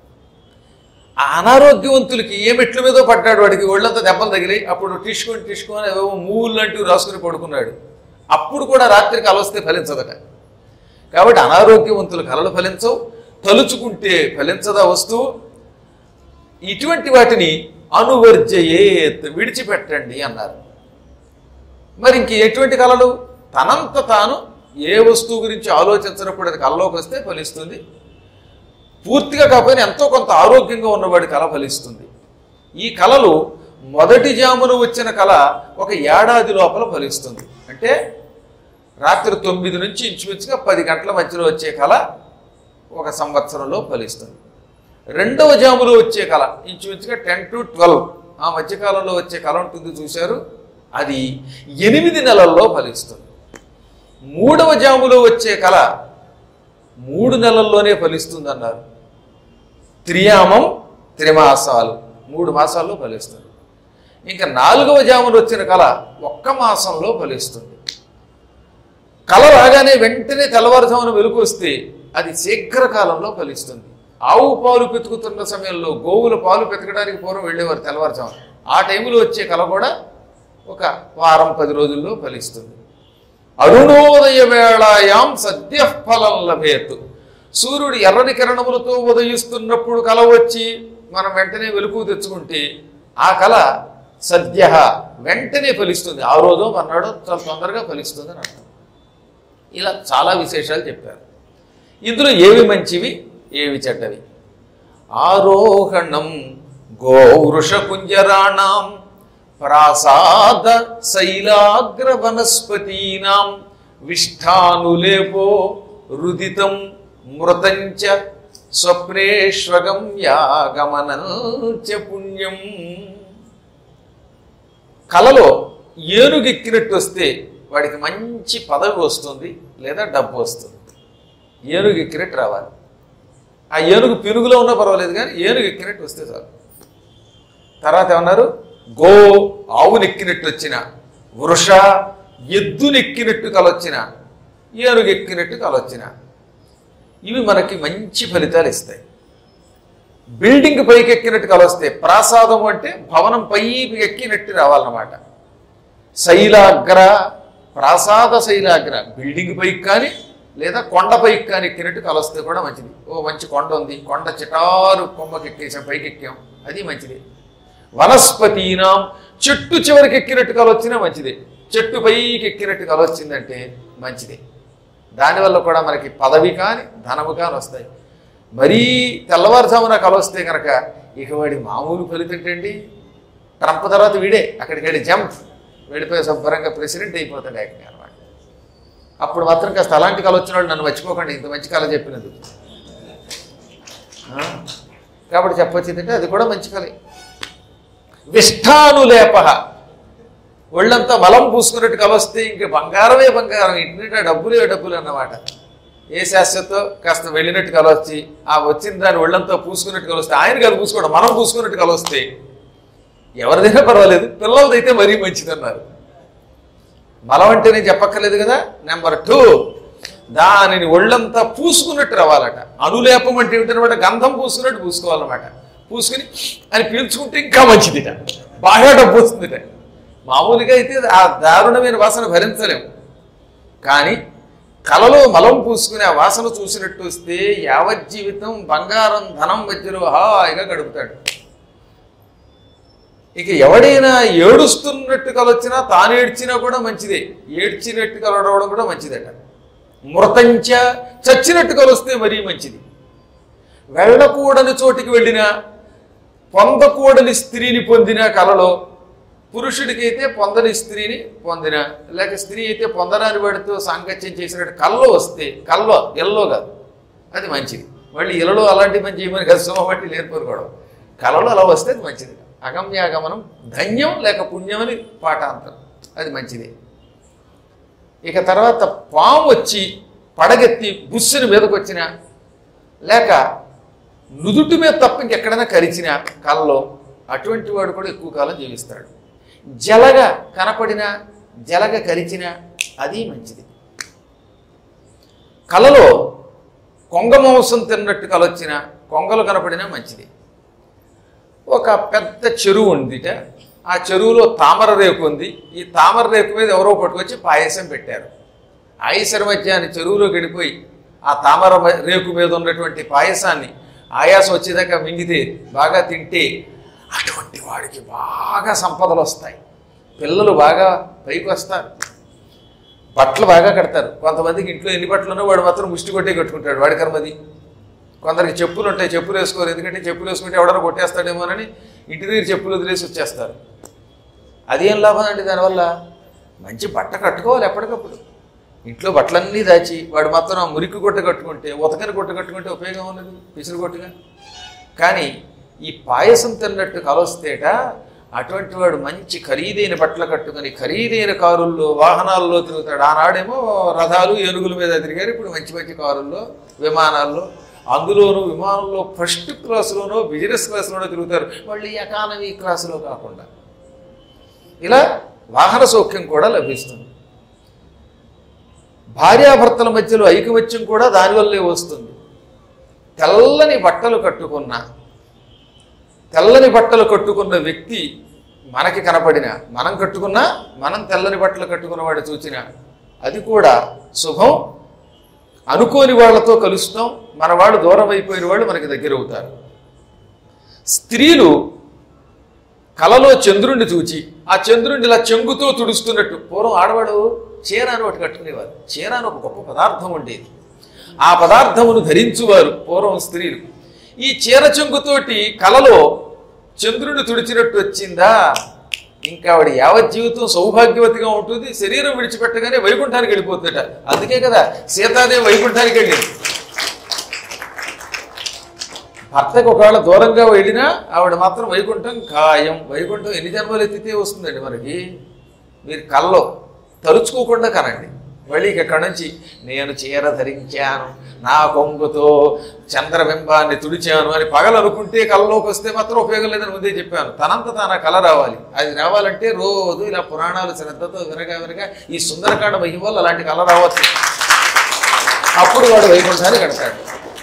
ఆ అనారోగ్యవంతులకి ఏ మెట్ల మీదో పడ్డాడు వాడికి ఒళ్ళంతా దెబ్బలు తగిలి అప్పుడు టిష్కొని టిష్కొని ఏవో మూవులు లాంటివి రాసుకుని పడుకున్నాడు అప్పుడు కూడా రాత్రి కల వస్తే ఫలించదట కాబట్టి అనారోగ్యవంతుల కలలు ఫలించవు తలుచుకుంటే ఫలించదా వస్తువు ఇటువంటి వాటిని అనువర్జయేత్ విడిచిపెట్టండి అన్నారు మరి ఇంక ఎటువంటి కళలు తనంత తాను ఏ వస్తువు గురించి ఆలోచించినప్పుడు అది కళ్ళలోకి వస్తే ఫలిస్తుంది పూర్తిగా కాకపోయినా ఎంతో కొంత ఆరోగ్యంగా ఉన్నవాడి కళ ఫలిస్తుంది ఈ కళలు మొదటి జామున వచ్చిన కళ ఒక ఏడాది లోపల ఫలిస్తుంది అంటే రాత్రి తొమ్మిది నుంచి ఇంచుమించుగా పది గంటల మధ్యలో వచ్చే కళ ఒక సంవత్సరంలో ఫలిస్తుంది రెండవ జాములో వచ్చే కళ ఇంచుమించుగా టెన్ టు ట్వెల్వ్ ఆ మధ్యకాలంలో వచ్చే కళ ఉంటుంది చూశారు అది ఎనిమిది నెలల్లో ఫలిస్తుంది మూడవ జాములో వచ్చే కళ మూడు నెలల్లోనే ఫలిస్తుంది అన్నారు త్రియామం త్రిమాసాలు మూడు మాసాల్లో ఫలిస్తుంది ఇంకా నాలుగవ జామున వచ్చిన కళ ఒక్క మాసంలో ఫలిస్తుంది కళ రాగానే వెంటనే తెల్లవారుజామున వెలుగు వస్తే అది శీఘ్రకాలంలో ఫలిస్తుంది ఆవు పాలు పెతుకుతున్న సమయంలో గోవుల పాలు పెతకడానికి పూర్వం వెళ్ళేవారు తెల్లవారుజామున ఆ టైంలో వచ్చే కళ కూడా ఒక వారం పది రోజుల్లో ఫలిస్తుంది అరుణోదయ వేళాయాం సద్య ఫలం లభేతు సూర్యుడు ఎర్రని కిరణములతో ఉదయిస్తున్నప్పుడు కల వచ్చి మనం వెంటనే వెలుగు తెచ్చుకుంటే ఆ కళ సద్య వెంటనే ఫలిస్తుంది ఆ రోజు అన్నాడు చాలా తొందరగా ఫలిస్తుంది అని అర్థం ఇలా చాలా విశేషాలు చెప్పారు ఇందులో ఏవి మంచివి ఏవి చెడ్డవి ఆరోహణం గోవృషకుంజరాణం ప్రాసాద శైలాగ్ర వనస్పతీనాం విష్ఠానులేపో రుదితం మృతంచ స్వప్నేష్వగం యాగమనంచ పుణ్యం కలలో ఏనుగెక్కినట్టు వస్తే వాడికి మంచి పదవి వస్తుంది లేదా డబ్బు వస్తుంది ఏనుగు ఎక్కినట్టు రావాలి ఆ ఏనుగు పినుగులో ఉన్నా పర్వాలేదు కానీ ఏనుగు ఎక్కినట్టు వస్తే చాలు తర్వాత ఏమన్నారు గో ఆవునెక్కినట్టు వచ్చిన వృష ఎద్దునెక్కినట్టు కలొచ్చిన ఏనుగు ఎక్కినట్టు కలొచ్చిన ఇవి మనకి మంచి ఫలితాలు ఇస్తాయి బిల్డింగ్ పైకి ఎక్కినట్టు కలొస్తే ప్రాసాదం అంటే భవనం పైకి ఎక్కినట్టు రావాలన్నమాట శైలాగ్ర ప్రాసాద శైలాగ్ర బిల్డింగ్ పైకి కానీ లేదా కొండ పైకి కానీ ఎక్కినట్టు కలొస్తే కూడా మంచిది ఓ మంచి కొండ ఉంది కొండ చిటారు కొమ్మకి ఎక్కేసాం పైకి ఎక్కాం అది మంచిది వనస్పతీనాం చెట్టు చివరికి ఎక్కినట్టు కలొచ్చినా మంచిది చెట్టు పైకి ఎక్కినట్టు కలొచ్చిందంటే మంచిది దానివల్ల కూడా మనకి పదవి కానీ ధనము కానీ వస్తాయి మరీ తెల్లవారుజామున కలొస్తే కనుక ఇక వాడి మామూలు ఫలితం ఏంటండి ట్రంప్ తర్వాత వీడే అక్కడికి వెళ్ళి జంప్ వెళ్ళిపోయి శుభ్రంగా ప్రెసిడెంట్ అయిపోతాడు ఏకంగా అనమాట అప్పుడు మాత్రం కాస్త అలాంటి కళ వచ్చిన వాళ్ళు నన్ను మర్చిపోకండి ఇంత మంచి కళ చెప్పినది ఆ, కాబట్టి చెప్పొచ్చు ఏంటంటే అది కూడా మంచి కళ విష్ఠానులేప ఒళ్ళంతా బలం పూసుకున్నట్టు కలొస్తే ఇంక బంగారమే బంగారం ఇంటినిట డబ్బులే డబ్బులు అన్నమాట ఏ శాస్త్రతో కాస్త వెళ్ళినట్టు కలొచ్చి ఆ వచ్చిన దాన్ని ఒళ్ళంతా పూసుకున్నట్టు కలొస్తే ఆయన కాదు పూసుకోవడం మనం పూసుకున్నట్టు కలొస్తే ఎవరిదైనా పర్వాలేదు పిల్లలదైతే మరీ మంచిదన్నారు బలం అంటే నేను చెప్పక్కర్లేదు కదా నెంబర్ టూ దానిని ఒళ్ళంతా పూసుకున్నట్టు రావాలట అనులేపం అంటే ఏమిటనమాట గంధం పూసుకున్నట్టు పూసుకోవాలన్నమాట పూసుకుని అని పీల్చుకుంటే ఇంకా మంచిదిట బాగా డబ్బు వస్తుందిట మామూలుగా అయితే ఆ దారుణమైన వాసన భరించలేము కానీ కలలో మలం పూసుకుని ఆ వాసన చూసినట్టు వస్తే యావజ్జీవితం బంగారం ధనం మధ్యలో హాయిగా గడుపుతాడు ఇక ఎవడైనా ఏడుస్తున్నట్టు కలొచ్చినా తాను ఏడ్చినా కూడా మంచిదే ఏడ్చినట్టు కలవడం కూడా మంచిదట మృతంచ చచ్చినట్టు కలుస్తే మరీ మంచిది వెళ్ళకూడని చోటికి వెళ్ళినా పొందకూడని స్త్రీని పొందిన కలలో పురుషుడికైతే పొందని స్త్రీని పొందిన లేక స్త్రీ అయితే పొందరాని వాడితో సాంగత్యం చేసినట్టు కల్లో వస్తే కల్లో ఎల్లో కాదు అది మంచిది మళ్ళీ ఇలలో అలాంటి పని చేయమని కదా సుమ బట్టి లేర్పరుకోవడం కలలో అలా వస్తే అది మంచిది అగమ్యాగమనం ధన్యం లేక పుణ్యం అని పాఠాంతరం అది మంచిది ఇక తర్వాత పాము వచ్చి పడగెత్తి బుస్సుని మీదకి వచ్చిన లేక నుదుటి మీద తప్ప ఇంకెక్కడైనా కరిచిన కళ్ళలో అటువంటి వాడు కూడా ఎక్కువ కాలం జీవిస్తాడు జలగ కనపడిన జలగ కరిచిన అది మంచిది కలలో కొంగ మాంసం తిన్నట్టు కలొచ్చిన కొంగలు కనపడినా మంచిది ఒక పెద్ద చెరువు ఉందిట ఆ చెరువులో తామర రేకు ఉంది ఈ తామర రేకు మీద ఎవరో పట్టుకొచ్చి పాయసం పెట్టారు ఆయుసర మధ్యాన్ని చెరువులో గడిపోయి ఆ తామర మ- రేకు మీద ఉన్నటువంటి పాయసాన్ని ఆయాసం వచ్చేదాకా మింగితే బాగా తింటే అటువంటి వాడికి బాగా సంపదలు వస్తాయి పిల్లలు బాగా పైకి వస్తారు బట్టలు బాగా కడతారు కొంతమందికి ఇంట్లో ఎన్ని బట్టలు ఉన్నా వాడు మాత్రం ముష్టి కొట్టే కట్టుకుంటాడు వాడి కర్మది కొందరికి చెప్పులు ఉంటాయి చెప్పులు వేసుకోరు ఎందుకంటే చెప్పులు వేసుకుంటే ఎవడన్నా కొట్టేస్తాడేమోనని ఇంటి దగ్గర చెప్పులు వదిలేసి వచ్చేస్తారు అదేం లాభం అండి దానివల్ల మంచి బట్ట కట్టుకోవాలి ఎప్పటికప్పుడు ఇంట్లో బట్టలన్నీ దాచి వాడు మాత్రం ఆ మురికి గుట్ట కట్టుకుంటే ఉతకని గుట్ట కట్టుకుంటే ఉపయోగం ఉన్నది పిసిరు కొట్టుగా కానీ ఈ పాయసం తిన్నట్టు కలొస్తేట అటువంటి వాడు మంచి ఖరీదైన బట్టలు కట్టుకొని ఖరీదైన కారుల్లో వాహనాల్లో తిరుగుతాడు ఆనాడేమో రథాలు ఏనుగుల మీద తిరిగారు ఇప్పుడు మంచి మంచి కారుల్లో విమానాల్లో అందులోనూ విమానంలో ఫస్ట్ క్లాసులోనో బిజినెస్ క్లాసులోనో తిరుగుతారు మళ్ళీ ఎకానమీ క్లాసులో కాకుండా ఇలా వాహన సౌఖ్యం కూడా లభిస్తుంది భార్యాభర్తల మధ్యలో ఐకమత్యం కూడా దానివల్లే వస్తుంది తెల్లని బట్టలు కట్టుకున్న తెల్లని బట్టలు కట్టుకున్న వ్యక్తి మనకి కనపడిన మనం కట్టుకున్నా మనం తెల్లని బట్టలు కట్టుకున్నవాడు చూచిన అది కూడా శుభం అనుకోని వాళ్ళతో కలుస్తాం మన వాళ్ళు దూరం అయిపోయిన వాళ్ళు మనకి దగ్గర అవుతారు స్త్రీలు కలలో చంద్రుణ్ణి చూచి ఆ చంద్రుణ్ణి ఇలా చెంగుతో తుడుస్తున్నట్టు పూర్వం ఆడవాడు చీర అని ఒకటి కట్టుకునేవారు చీర అని ఒక గొప్ప పదార్థం ఉండేది ఆ పదార్థమును ధరించువారు పూర్వం స్త్రీలు ఈ చీర చెంగుతోటి కలలో చంద్రుని తుడిచినట్టు వచ్చిందా ఇంకా ఆవిడ యావత్ జీవితం సౌభాగ్యవతిగా ఉంటుంది శరీరం విడిచిపెట్టగానే వైకుంఠానికి వెళ్ళిపోతుందట అందుకే కదా సీతాదేవి వైకుంఠానికి వెళ్ళింది భర్తకు ఒకవేళ దూరంగా వెళ్ళినా ఆవిడ మాత్రం వైకుంఠం ఖాయం వైకుంఠం ఎన్ని జన్మలు ఎత్తితే వస్తుందండి మనకి మీరు కల్లో తలుచుకోకుండా కనండి మళ్ళీ ఇక్కడ నుంచి నేను చీర ధరించాను నా కొంగుతో చంద్రబింబాన్ని తుడిచాను అని పగలు అనుకుంటే కళ్ళలోకి వస్తే మాత్రం ఉపయోగం లేదని ముందే చెప్పాను తనంత తాన కళ రావాలి అది రావాలంటే రోజు ఇలా పురాణాలు శ్రద్ధతో వినగా వినగా ఈ సుందరకాండ మహిమ వల్ల అలాంటి కళ రావచ్చు అప్పుడు వాడు వైకుంఠాన్ని కడతాడు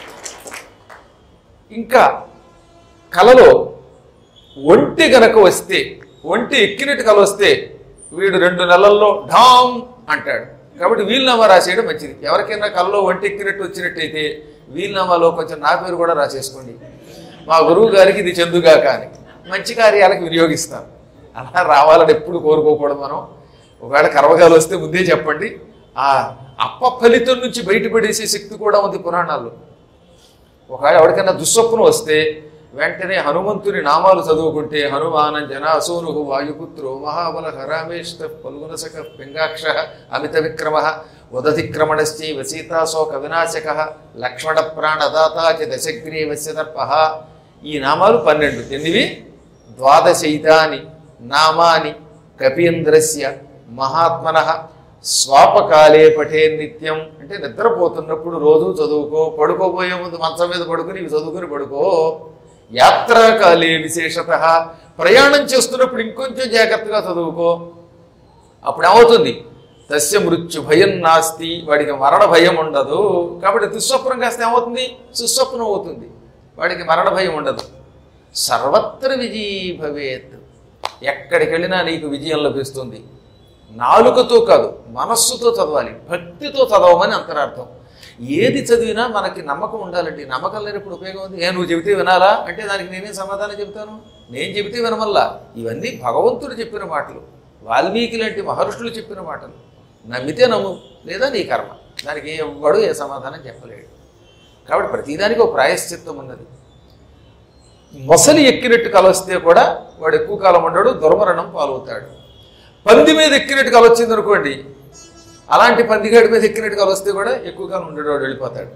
ఇంకా కలలో ఒంటి గనక వస్తే ఒంటి ఎక్కినట్టు కల వస్తే వీడు రెండు నెలల్లో ఢామ్ అంటాడు కాబట్టి వీలునామా రాసేయడం మంచిది ఎవరికైనా కలలో ఒంటి ఎక్కినట్టు వచ్చినట్టయితే వీలునామాలో కొంచెం నా పేరు కూడా రాసేసుకోండి మా గురువు గారికి ఇది చెందుగా కానీ మంచి కార్యాలకు వినియోగిస్తాం అలా రావాలని ఎప్పుడు కోరుకోకూడదు మనం ఒకవేళ కర్మగాలు వస్తే ముందే చెప్పండి ఆ అప్ప ఫలితం నుంచి బయటపడేసే శక్తి కూడా ఉంది పురాణాల్లో ఒకవేళ ఎవరికైనా దుస్వప్నం వస్తే వెంటనే హనుమంతుని నామాలు చదువుకుంటే హనుమానం జనాసూను వాయుపుత్రో మహాబల హరామేష్ట పల్గునసక పింగాక్ష అమిత విక్రమ ఉదతిక్రమణశ్చై వసీతాశోక వినాశక లక్ష్మణ ప్రాణదాత చ దశగ్రీవస్య దర్ప ఈ నామాలు పన్నెండు ఎనివి ద్వాదశైతాని నామాని కపీంద్రస్య మహాత్మన స్వాపకాలే పఠే నిత్యం అంటే నిద్రపోతున్నప్పుడు రోజు చదువుకో పడుకోబోయే ముందు మంచం మీద పడుకుని ఇవి చదువుకుని పడుకో యాత్రాకాలే విశేషత ప్రయాణం చేస్తున్నప్పుడు ఇంకొంచెం జాగ్రత్తగా చదువుకో అప్పుడు ఏమవుతుంది తస్య మృత్యు భయం నాస్తి వాడికి మరణ భయం ఉండదు కాబట్టి దుస్వప్నం కాస్త ఏమవుతుంది సుస్వప్నం అవుతుంది వాడికి మరణ భయం ఉండదు సర్వత్ర విజయీ భవేత్ ఎక్కడికి వెళ్ళినా నీకు విజయం లభిస్తుంది నాలుకతో కాదు మనస్సుతో చదవాలి భక్తితో చదవమని అంతరార్థం ఏది చదివినా మనకి నమ్మకం ఉండాలండి నమ్మకం లేనప్పుడు ఉపయోగం ఉంది ఏ నువ్వు చెబితే వినాలా అంటే దానికి నేనేం సమాధానం చెబుతాను నేను చెబితే వినమల్లా ఇవన్నీ భగవంతుడు చెప్పిన మాటలు వాల్మీకి లాంటి మహర్షులు చెప్పిన మాటలు నమ్మితే నమ్ము లేదా నీ కర్మ దానికి ఎవ్వడు ఏ సమాధానం చెప్పలేడు కాబట్టి ప్రతిదానికి ఒక ప్రాయశ్చిత్తం ఉన్నది మొసలి ఎక్కినట్టు కలొస్తే కూడా వాడు ఎక్కువ కాలం ఉండడు దుర్మరణం పాలవుతాడు పంది మీద ఎక్కినట్టు కలొచ్చింది అనుకోండి అలాంటి పందిగాడి మీద ఎక్కినట్టు కలొస్తే కూడా ఎక్కువ కాలం ఉండడు వాడు వెళ్ళిపోతాడు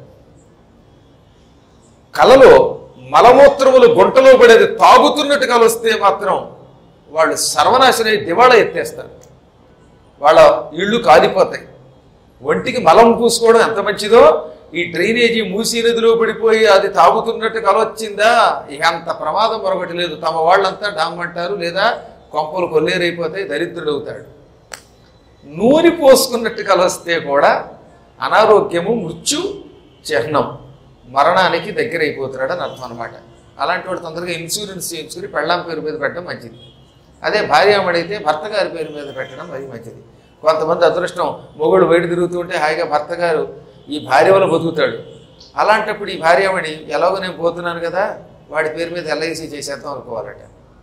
కలలో మలమూత్రములు గుంటలో పడేది తాగుతున్నట్టు కలొస్తే మాత్రం వాళ్ళు సర్వనాశనై దివాళా ఎత్తేస్తారు వాళ్ళ ఇళ్ళు కాలిపోతాయి ఒంటికి మలం పూసుకోవడం ఎంత మంచిదో ఈ డ్రైనేజీ మూసీ నదిలో పడిపోయి అది తాగుతున్నట్టు కలొచ్చిందా ఇక అంత ప్రమాదం మరొకటి లేదు తమ వాళ్ళంతా డామ్ అంటారు లేదా కొంపలు కొల్లేరైపోతాయి దరిద్రుడు అవుతాడు నూనె పోసుకున్నట్టు కలొస్తే కూడా అనారోగ్యము మృత్యు చిహ్నం మరణానికి దగ్గర అయిపోతున్నాడు అని అర్థం అనమాట అలాంటి వాడు తొందరగా ఇన్సూరెన్స్ చేయించుకుని పెళ్ళాం పేరు మీద పెట్టడం మంచిది అదే భార్యామడి అయితే భర్త గారి పేరు మీద పెట్టడం అది మంచిది కొంతమంది అదృష్టం మొగుడు బయట తిరుగుతూ ఉంటే హాయిగా భర్త గారు ఈ భార్య వల్ల బతుకుతాడు అలాంటప్పుడు ఈ భార్యామణి ఎలాగో నేను పోతున్నాను కదా వాడి పేరు మీద ఎల్ఐసి చేసేద్దాం అనుకోవాలట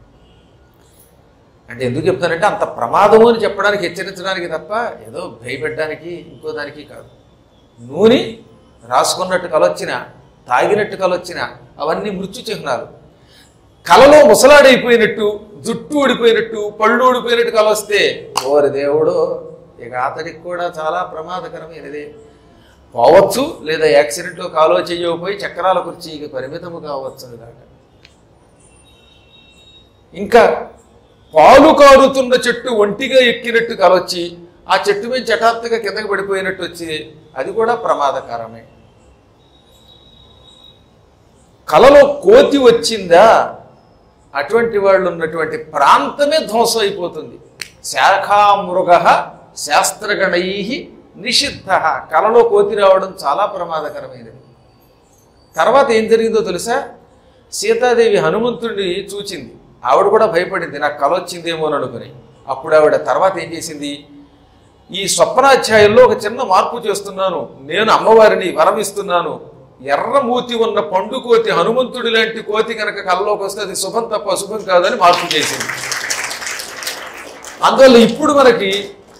అంటే ఎందుకు చెప్తానంటే అంత ప్రమాదము అని చెప్పడానికి హెచ్చరించడానికి తప్ప ఏదో భయపెట్టడానికి ఇంకో దానికి కాదు నూనె రాసుకున్నట్టు కలొచ్చిన తాగినట్టు కలొచ్చిన అవన్నీ మృత్యు చిహ్నాలు కలలో ముసలాడైపోయినట్టు జుట్టు ఊడిపోయినట్టు పళ్ళు ఊడిపోయినట్టు కలొస్తే ఓరి దేవుడు ఇక అతడికి కూడా చాలా ప్రమాదకరమైనది పోవచ్చు లేదా యాక్సిడెంట్లో కాలో చేయకపోయి చక్రాల కుర్చీకి పరిమితము కావచ్చు కాక ఇంకా పాలు కారుతున్న చెట్టు ఒంటిగా ఎక్కినట్టు కలొచ్చి ఆ చెట్టు మీద చటాప్తగా కిందకి పడిపోయినట్టు వచ్చి అది కూడా ప్రమాదకరమే కలలో కోతి వచ్చిందా అటువంటి వాళ్ళు ఉన్నటువంటి ప్రాంతమే ధ్వంసం అయిపోతుంది శాఖామృగ శాస్త్రగణై నిషిద్ధ కలలో కోతి రావడం చాలా ప్రమాదకరమైనది తర్వాత ఏం జరిగిందో తెలుసా సీతాదేవి హనుమంతుడిని చూచింది ఆవిడ కూడా భయపడింది నాకు కల వచ్చిందేమో అని అనుకుని అప్పుడు ఆవిడ తర్వాత ఏం చేసింది ఈ స్వప్నాధ్యాయంలో ఒక చిన్న మార్పు చేస్తున్నాను నేను అమ్మవారిని వరమిస్తున్నాను ఎర్ర మూతి ఉన్న పండు కోతి హనుమంతుడి లాంటి కోతి కనుక కళ్ళలోకి వస్తే అది శుభం తప్ప అశుభం కాదని మార్పు చేసింది అందువల్ల ఇప్పుడు మనకి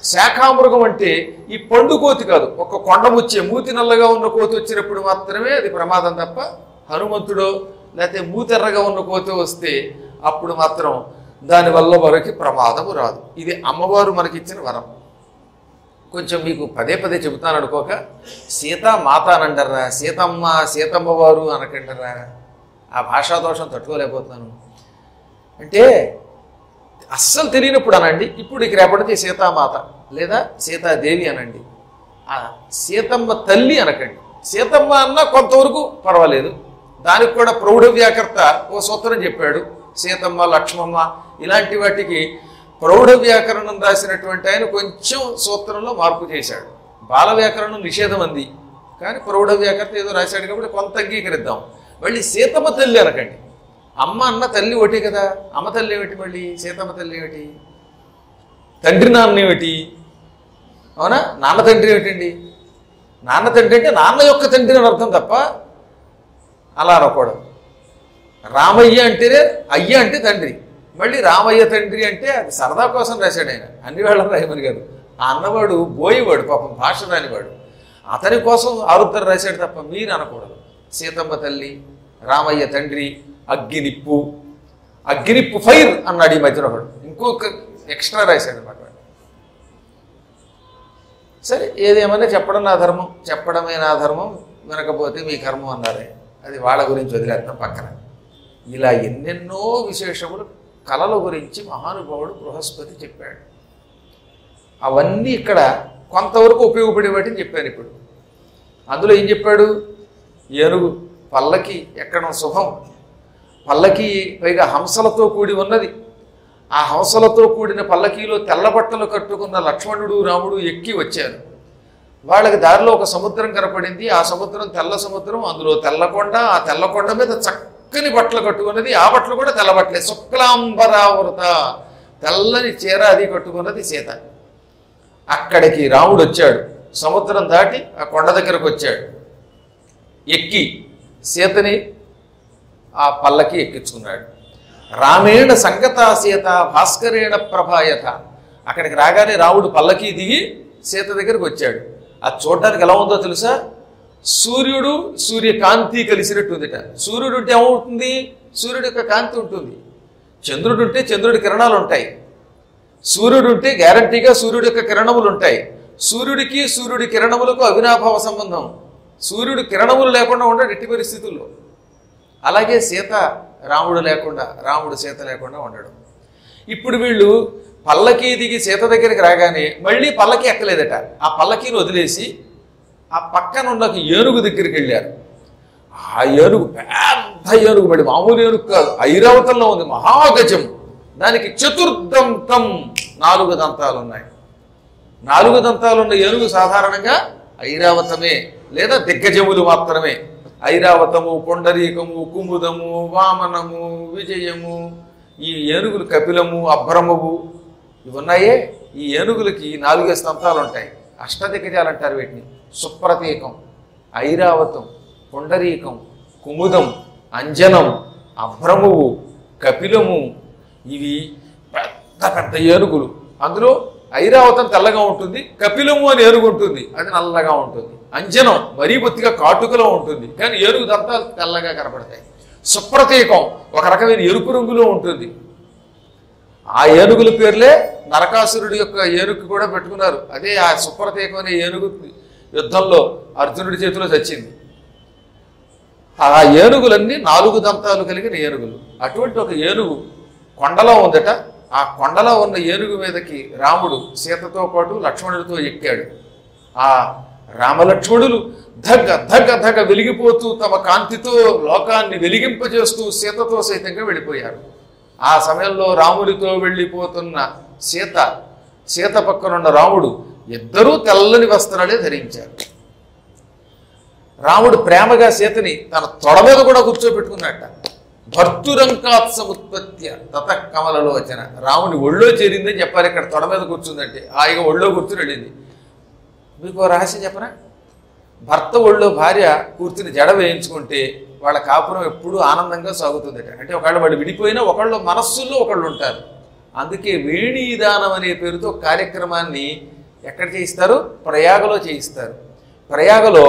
శాఖామృగం అంటే ఈ పండు కోతి కాదు ఒక కొండముచ్చే మూతి నల్లగా ఉన్న కోతి వచ్చినప్పుడు మాత్రమే అది ప్రమాదం తప్ప హనుమంతుడో లేకపోతే మూతెర్రగా ఉన్న కోతి వస్తే అప్పుడు మాత్రం దానివల్ల మనకి ప్రమాదము రాదు ఇది అమ్మవారు మనకిచ్చిన వరం కొంచెం మీకు పదే పదే చెబుతాను అనుకోక సీతా మాత అనంటారా సీతమ్మ సీతమ్మ వారు అనకంటారా ఆ భాషా దోషం తట్టుకోలేకపోతున్నాను అంటే అస్సలు తెలియనప్పుడు అనండి ఇప్పుడు ఇక రేపటికి సీతామాత లేదా సీతాదేవి అనండి ఆ సీతమ్మ తల్లి అనకండి సీతమ్మ అన్న కొంతవరకు పర్వాలేదు దానికి కూడా ప్రౌఢ వ్యాకర్త ఓ సూత్రం చెప్పాడు సీతమ్మ లక్ష్మమ్మ ఇలాంటి వాటికి ప్రౌఢ వ్యాకరణం రాసినటువంటి ఆయన కొంచెం సూత్రంలో మార్పు చేశాడు బాల వ్యాకరణం నిషేధం అంది కానీ ప్రౌఢ వ్యాకరణ ఏదో రాశాడు కాబట్టి కొంత అంగీకరిద్దాం మళ్ళీ సీతమ్మ తల్లి అనకండి అమ్మ అన్న తల్లి ఒకటి కదా అమ్మ తల్లి ఏమిటి మళ్ళీ సీతమ్మ తల్లి ఏమిటి తండ్రి నాన్న ఏమిటి అవునా నాన్న తండ్రి ఏమిటండి నాన్న తండ్రి అంటే నాన్న యొక్క తండ్రి అని అర్థం తప్ప అలా అనకూడదు రామయ్య అంటేనే అయ్య అంటే తండ్రి మళ్ళీ రామయ్య తండ్రి అంటే అది సరదా కోసం రాశాడు ఆయన అన్ని వేళ రాయమని కాదు ఆ అన్నవాడు బోయేవాడు పాపం భాష రానివాడు అతని కోసం ఆరుద్దరు రాశాడు తప్ప మీరు అనకూడదు సీతమ్మ తల్లి రామయ్య తండ్రి అగ్గినిప్పు అగ్గినిప్పు ఫైర్ అన్నాడు ఈ మధ్యన ఒకడు ఇంకొక ఎక్స్ట్రా రాశాడు అనమాట సరే ఏదేమన్నా చెప్పడం నా ధర్మం చెప్పడమే నా ధర్మం వినకపోతే మీ కర్మం అన్నారే అది వాళ్ళ గురించి వదిలేస్తాం పక్కన ఇలా ఎన్నెన్నో విశేషములు కళల గురించి మహానుభావుడు బృహస్పతి చెప్పాడు అవన్నీ ఇక్కడ కొంతవరకు ఉపయోగపడే వాటిని చెప్పాను ఇప్పుడు అందులో ఏం చెప్పాడు ఏనుగు పల్లకి ఎక్కడం శుభం పల్లకి పైగా హంసలతో కూడి ఉన్నది ఆ హంసలతో కూడిన పల్లకీలో తెల్ల బట్టలు కట్టుకున్న లక్ష్మణుడు రాముడు ఎక్కి వచ్చారు వాళ్ళకి దారిలో ఒక సముద్రం కనపడింది ఆ సముద్రం తెల్ల సముద్రం అందులో తెల్లకొండ ఆ తెల్లకొండ మీద చక్కని బట్టలు కట్టుకున్నది ఆ బట్టలు కూడా తెల్ల బట్టలే శుక్లాంబరావృత తెల్లని చీర అది కట్టుకున్నది సీత అక్కడికి రాముడు వచ్చాడు సముద్రం దాటి ఆ కొండ దగ్గరకు వచ్చాడు ఎక్కి సీతని ఆ పల్లకి ఎక్కించుకున్నాడు రామేణ సంగతా సీత భాస్కరేణ ప్రభాయత అక్కడికి రాగానే రాముడు పల్లకి దిగి సీత దగ్గరికి వచ్చాడు అది చూడడానికి ఎలా ఉందో తెలుసా సూర్యుడు సూర్యకాంతి కలిసినట్టు ఉందిట సూర్యుడు ఉంటే ఏమవుతుంది సూర్యుడి యొక్క కాంతి ఉంటుంది చంద్రుడు ఉంటే చంద్రుడి కిరణాలు ఉంటాయి సూర్యుడు ఉంటే గ్యారంటీగా సూర్యుడి యొక్క కిరణములు ఉంటాయి సూర్యుడికి సూర్యుడి కిరణములకు అవినాభావ సంబంధం సూర్యుడు కిరణములు లేకుండా ఉండడు ఎట్టి పరిస్థితుల్లో అలాగే సీత రాముడు లేకుండా రాముడు సీత లేకుండా ఉండడం ఇప్పుడు వీళ్ళు పల్లకి దిగి సీత దగ్గరికి రాగానే మళ్ళీ పల్లకి ఎక్కలేదట ఆ పల్లకీని వదిలేసి ఆ పక్కన ఉన్న ఒక ఏనుగు దగ్గరికి వెళ్ళారు ఆ ఏనుగు పెద్ద ఏనుగు మళ్ళీ మామూలు ఏనుగు కాదు ఐరావతంలో ఉంది మహాగజం దానికి చతుర్దంతం నాలుగు దంతాలు ఉన్నాయి నాలుగు దంతాలు ఉన్న ఏనుగు సాధారణంగా ఐరావతమే లేదా దిగ్గజములు మాత్రమే ఐరావతము పొండరీకము కుముదము వామనము విజయము ఈ ఏనుగులు కపిలము అభ్రమవు ఇవి ఉన్నాయే ఈ ఏనుగులకి నాలుగే స్తంభాలు ఉంటాయి అష్టదిగ్గజాలు అంటారు వీటిని సుప్రతీకం ఐరావతం పొండరీకం కుముదం అంజనం అభ్రమువు కపిలము ఇవి పెద్ద పెద్ద ఏనుగులు అందులో ఐరావతం తెల్లగా ఉంటుంది కపిలము అని ఏనుగు ఉంటుంది అది నల్లగా ఉంటుంది అంజనం మరీ బొత్తిగా కాటుకలో ఉంటుంది కానీ ఏనుగు దంతాలు తెల్లగా కనపడతాయి సుప్రతీకం ఒక రకమైన ఎరుపు రంగులో ఉంటుంది ఆ ఏనుగుల పేర్లే నరకాసురుడి యొక్క ఏనుగు కూడా పెట్టుకున్నారు అదే ఆ సుప్రతీకం అనే ఏనుగు యుద్ధంలో అర్జునుడి చేతిలో చచ్చింది ఆ ఏనుగులన్నీ నాలుగు దంతాలు కలిగిన ఏనుగులు అటువంటి ఒక ఏనుగు కొండలో ఉందట ఆ కొండలో ఉన్న ఏనుగు మీదకి రాముడు సీతతో పాటు లక్ష్మణుడితో ఎక్కాడు ఆ రామలక్ష్మణులు ధగ ధగ ధగ వెలిగిపోతూ తమ కాంతితో లోకాన్ని వెలిగింపజేస్తూ సీతతో సైతంగా వెళ్ళిపోయారు ఆ సమయంలో రాముడితో వెళ్ళిపోతున్న సీత సీత పక్కనున్న రాముడు ఇద్దరూ తెల్లని వస్త్రాలే ధరించారు రాముడు ప్రేమగా సీతని తన తొడ మీద కూడా కూర్చోబెట్టుకున్నట్ట భర్తురంకాత్సముత్పత్య తత కమలలో వచ్చిన రాముని ఒళ్ళో చేరిందని చెప్పారు ఇక్కడ తొడ మీద కూర్చుందంటే హాయిగా ఒళ్ళో కూర్చుని వెళ్ళింది మీకు ఓ రహస్యం చెప్పనా భర్త ఒళ్ళో భార్య కూర్చుని జడ వేయించుకుంటే వాళ్ళ కాపురం ఎప్పుడూ ఆనందంగా సాగుతుందట అంటే ఒకళ్ళు వాళ్ళు విడిపోయినా ఒకళ్ళు మనస్సుల్లో ఒకళ్ళు ఉంటారు అందుకే వేణీదానం అనే పేరుతో కార్యక్రమాన్ని ఎక్కడ చేయిస్తారు ప్రయాగలో చేయిస్తారు ప్రయాగలో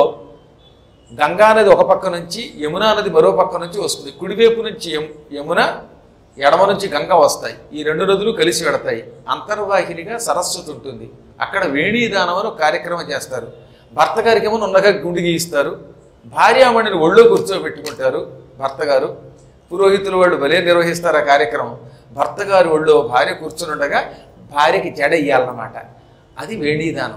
గంగా నది ఒక పక్క నుంచి యమునా నది మరో పక్క నుంచి వస్తుంది కుడివైపు నుంచి యము- యమున ఎడమ నుంచి గంగ వస్తాయి ఈ రెండు నదులు కలిసి వెడతాయి అంతర్వాహినిగా సరస్వతి ఉంటుంది అక్కడ వేణీదానం అని ఒక కార్యక్రమం చేస్తారు భర్త గారికి ఏమో ఉన్నగా గుండి గీయిస్తారు భార్యామణిని ఒళ్ళో కూర్చోబెట్టుకుంటారు భర్త గారు పురోహితులు వాళ్ళు భలే నిర్వహిస్తారు ఆ కార్యక్రమం భర్త గారు ఒళ్ళో భార్య కూర్చునుండగా భార్యకి జడ ఇయ్యాలన్నమాట అది వేణీదానం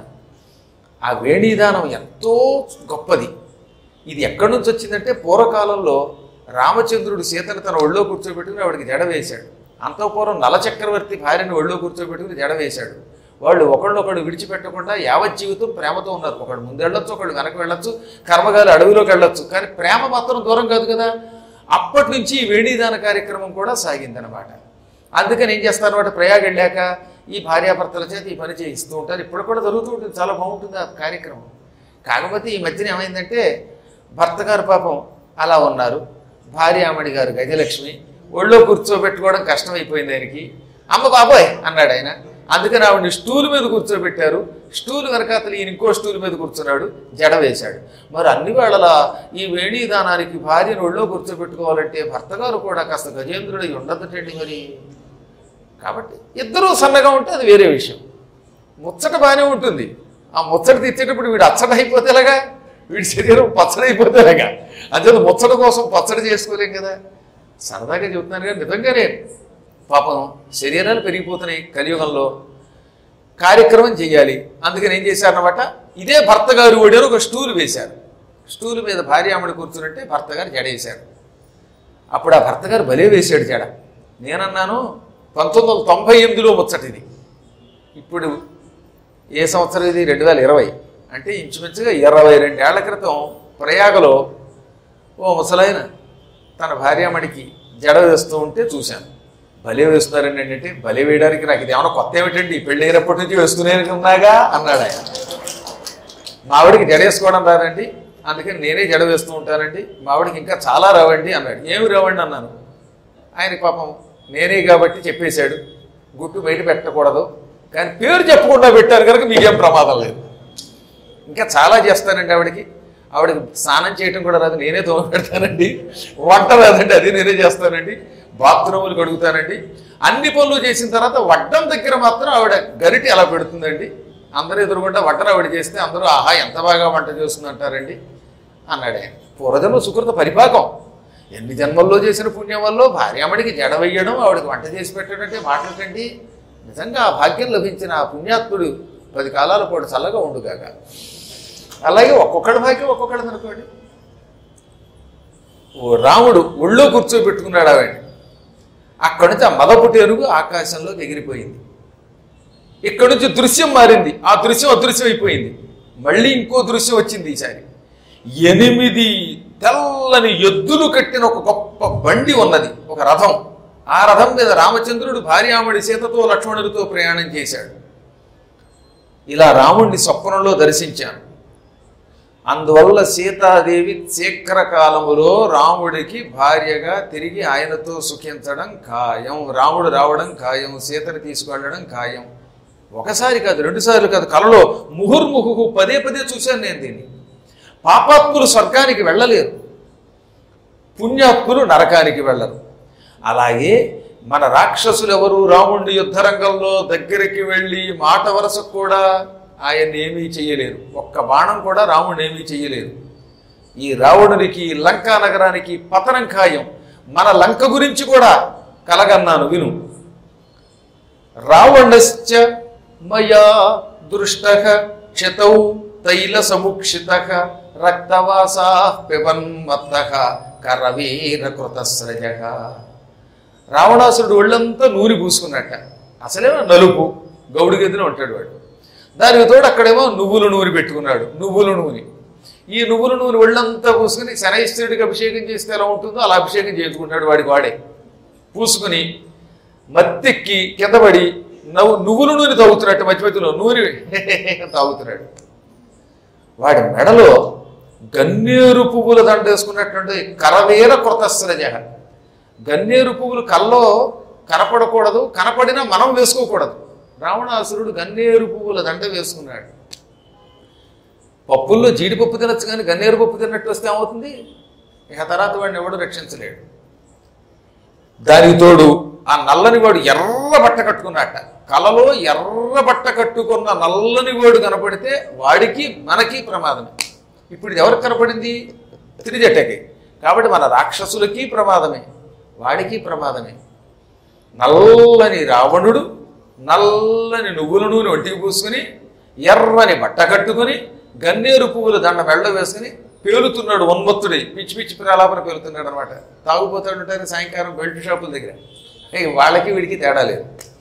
ఆ వేణీదానం ఎంతో గొప్పది ఇది ఎక్కడి నుంచి వచ్చిందంటే పూర్వకాలంలో రామచంద్రుడు సీతను తన ఒళ్ళో కూర్చోబెట్టుకుని ఆవిడకి జడ వేశాడు అంతఃపూర్వం నలచక్రవర్తి భార్యని ఒళ్ళో కూర్చోబెట్టుకుని జడ వేశాడు వాళ్ళు ఒకళ్ళొకడు విడిచిపెట్టకుండా యావత్ జీవితం ప్రేమతో ఉన్నారు ఒకడు ముందెళ్ళొచ్చు ఒకడు వెనక వెళ్ళొచ్చు కర్మగాలి అడవిలోకి వెళ్ళొచ్చు కానీ ప్రేమ మాత్రం దూరం కాదు కదా అప్పటి నుంచి ఈ వేణీదాన కార్యక్రమం కూడా సాగిందనమాట అందుకని ఏం చేస్తారన్నమాట ప్రయాగ వెళ్ళాక ఈ భార్యాభర్తల చేత ఈ పని చేయిస్తూ ఉంటారు ఇప్పుడు కూడా జరుగుతూ ఉంటుంది చాలా బాగుంటుంది ఆ కార్యక్రమం కాకపోతే ఈ మధ్యన ఏమైందంటే భర్త గారు పాపం అలా ఉన్నారు భార్యామణి గారు గజలక్ష్మి ఒళ్ళో కూర్చోబెట్టుకోవడం కష్టమైపోయింది ఆయనకి అమ్మ బాబోయ్ అన్నాడు ఆయన అందుకని ఆవిడని స్టూల్ మీద కూర్చోబెట్టారు స్టూల్ వెనకాతలు ఈయన ఇంకో స్టూల్ మీద కూర్చున్నాడు జడ వేశాడు మరి అన్ని వేళలా ఈ వేణీదానానికి భార్యను ఒళ్ళో కూర్చోబెట్టుకోవాలంటే భర్త గారు కూడా కాస్త గజేంద్రుడు ఉండదటండి మరి కాబట్టి ఇద్దరూ సన్నగా ఉంటే అది వేరే విషయం ముచ్చట బాగానే ఉంటుంది ఆ ముచ్చట తెచ్చేటప్పుడు వీడు అచ్చట అయిపోతే ఎలాగా వీడి శరీరం పచ్చడి అయిపోతే ఎలాగా అంతే ముచ్చట కోసం పచ్చడి చేసుకోలేం కదా సరదాగా చెబుతున్నాను కానీ నిజంగానే పాపం శరీరాలు పెరిగిపోతున్నాయి కలియుగంలో కార్యక్రమం చేయాలి అందుకని ఏం చేశారన్నమాట ఇదే భర్త గారు ఓడారు ఒక స్టూల్ వేశారు స్టూల్ మీద భార్యామడి కూర్చున్నట్టే భర్త గారు జడేశారు అప్పుడు ఆ భర్త గారు భలే వేశాడు జడ నేనన్నాను పంతొమ్మిది వందల తొంభై ఎనిమిదిలో ముచ్చట ఇది ఇప్పుడు ఏ సంవత్సరం ఇది రెండు వేల ఇరవై అంటే ఇంచుమించుగా ఇరవై రెండేళ్ల క్రితం ప్రయాగలో ఓ ముసలాయన తన భార్యామణికి జడ వేస్తూ ఉంటే చూశాను భలే వేస్తున్నారండి అంటే భలే వేయడానికి నాకు ఇది ఏమైనా కొత్త ఏమిటండి పెళ్ళి అయినప్పటి నుంచి వేస్తూనే ఉన్నాగా అన్నాడు ఆయన మావిడికి జడ వేసుకోవడం రాదండి అందుకని నేనే జడ వేస్తూ ఉంటానండి మావిడికి ఇంకా చాలా రావండి అన్నాడు ఏమి రావండి అన్నాను ఆయనకి పాపం నేనే కాబట్టి చెప్పేశాడు గుట్టు బయట పెట్టకూడదు కానీ పేరు చెప్పకుండా పెట్టారు కనుక మీకేం ప్రమాదం లేదు ఇంకా చాలా చేస్తానండి ఆవిడకి ఆవిడకి స్నానం చేయటం కూడా రాదు నేనే తోమ పెడతానండి వంట రాదండి అది నేనే చేస్తానండి బాత్రూములు కడుగుతానండి అన్ని పనులు చేసిన తర్వాత వడ్డం దగ్గర మాత్రం ఆవిడ గరిటి అలా పెడుతుందండి అందరూ ఎదురుగుండా వంటను ఆవిడ చేస్తే అందరూ ఆహా ఎంత బాగా వంట చేస్తుంది అంటారండి అన్నాడు ఆయన పూర్వజన్మ సుకృత పరిపాకం ఎన్ని జన్మల్లో చేసిన పుణ్యం వల్ల భార్యామడికి జడ వేయడం ఆవిడకి వంట చేసి పెట్టడం అంటే మాటలకండి నిజంగా ఆ భాగ్యం లభించిన ఆ పుణ్యాత్ముడు పది కాలాల పాటు చల్లగా ఉండుగాక అలాగే ఒక్కొక్కడి భాగ్యం ఒక్కొక్కడిది అనుకోండి ఓ రాముడు ఒళ్ళో కూర్చోబెట్టుకున్నాడు ఆవిడ అక్కడి నుంచి ఆ మదపుటి ఎరుగు ఆకాశంలోకి ఎగిరిపోయింది ఇక్కడి నుంచి దృశ్యం మారింది ఆ దృశ్యం అదృశ్యం అయిపోయింది మళ్ళీ ఇంకో దృశ్యం వచ్చింది ఈసారి ఎనిమిది తెల్లని ఎద్దులు కట్టిన ఒక గొప్ప బండి ఉన్నది ఒక రథం ఆ రథం మీద రామచంద్రుడు భార్యామణి సీతతో లక్ష్మణుడితో ప్రయాణం చేశాడు ఇలా రాముణ్ణి స్వప్నంలో దర్శించాను అందువల్ల సీతాదేవి శీఘ్రకాలములో రాముడికి భార్యగా తిరిగి ఆయనతో సుఖించడం ఖాయం రాముడు రావడం ఖాయం సీతని తీసుకెళ్ళడం ఖాయం ఒకసారి కాదు రెండుసార్లు కాదు కలలో ముహుర్ముహు పదే పదే చూశాను నేను దీన్ని పాపాత్ములు స్వర్గానికి వెళ్ళలేరు పుణ్యాత్ములు నరకానికి వెళ్ళరు అలాగే మన రాక్షసులు ఎవరు రాముడి యుద్ధరంగంలో దగ్గరికి వెళ్ళి మాట వరసకు కూడా ఆయన్ని ఏమీ చెయ్యలేరు ఒక్క బాణం కూడా రాముడిని ఏమీ చెయ్యలేరు ఈ రావణునికి లంకా నగరానికి పతనం ఖాయం మన లంక గురించి కూడా కలగన్నాను విను రావణశ్చ మయా దృష్ట క్షతౌ తైల సముక్షిత రక్తవాసా పిబన్మత్త కరవీర కృతస్రజ రావణాసురుడు ఒళ్ళంతా నూనె పూసుకున్నట్ట అసలేమో నలుపు గౌడు గదిలో ఉంటాడు వాడు దానికి తోడు అక్కడేమో నువ్వుల నూనె పెట్టుకున్నాడు నువ్వుల నూనె ఈ నువ్వుల నూనె ఒళ్ళంతా పూసుకుని శనైశ్వరుడికి అభిషేకం చేస్తే ఎలా ఉంటుందో అలా అభిషేకం చేసుకుంటాడు వాడికి వాడే పూసుకుని మత్తెక్కి కిందపడి నవ్వు నువ్వుల నూనె తాగుతున్నట్టు మధ్య మధ్యలో నూనె తాగుతున్నాడు వాడి మెడలో గన్నేరు పువ్వుల దండ వేసుకున్నటువంటి కరవేర కృతస్రజ గన్నేరు పువ్వులు కల్లో కనపడకూడదు కనపడినా మనం వేసుకోకూడదు రావణాసురుడు గన్నేరు పువ్వుల దండ వేసుకున్నాడు పప్పుల్లో జీడిపప్పు తినచ్చు కానీ గన్నేరు పప్పు తిన్నట్టు వస్తే ఏమవుతుంది ఇక తర్వాత వాడిని ఎవడు రక్షించలేడు దానికి తోడు ఆ నల్లని వాడు ఎర్ర బట్ట కట్టుకున్నట్ట కలలో ఎర్ర బట్ట కట్టుకున్న నల్లని వాడు కనపడితే వాడికి మనకి ప్రమాదమే ఇప్పుడు ఇది ఎవరికి కనపడింది త్రిజటకి కాబట్టి మన రాక్షసులకి ప్రమాదమే వాడికి ప్రమాదమే నల్లని రావణుడు నల్లని నువ్వుల నూనె ఒంటికి పూసుకుని ఎర్రని బట్ట కట్టుకుని గన్నేరు పువ్వుల దండ మెళ్ళ వేసుకుని పేలుతున్నాడు ఉన్మత్తుడై పిచ్చి పిచ్చి ప్రలాపన పేలుతున్నాడు అనమాట తాగుపోతాడు ఉంటారు సాయంకాలం బెల్ట్ షాపుల దగ్గర ఏ వాళ్ళకి వీడికి తేడా లేదు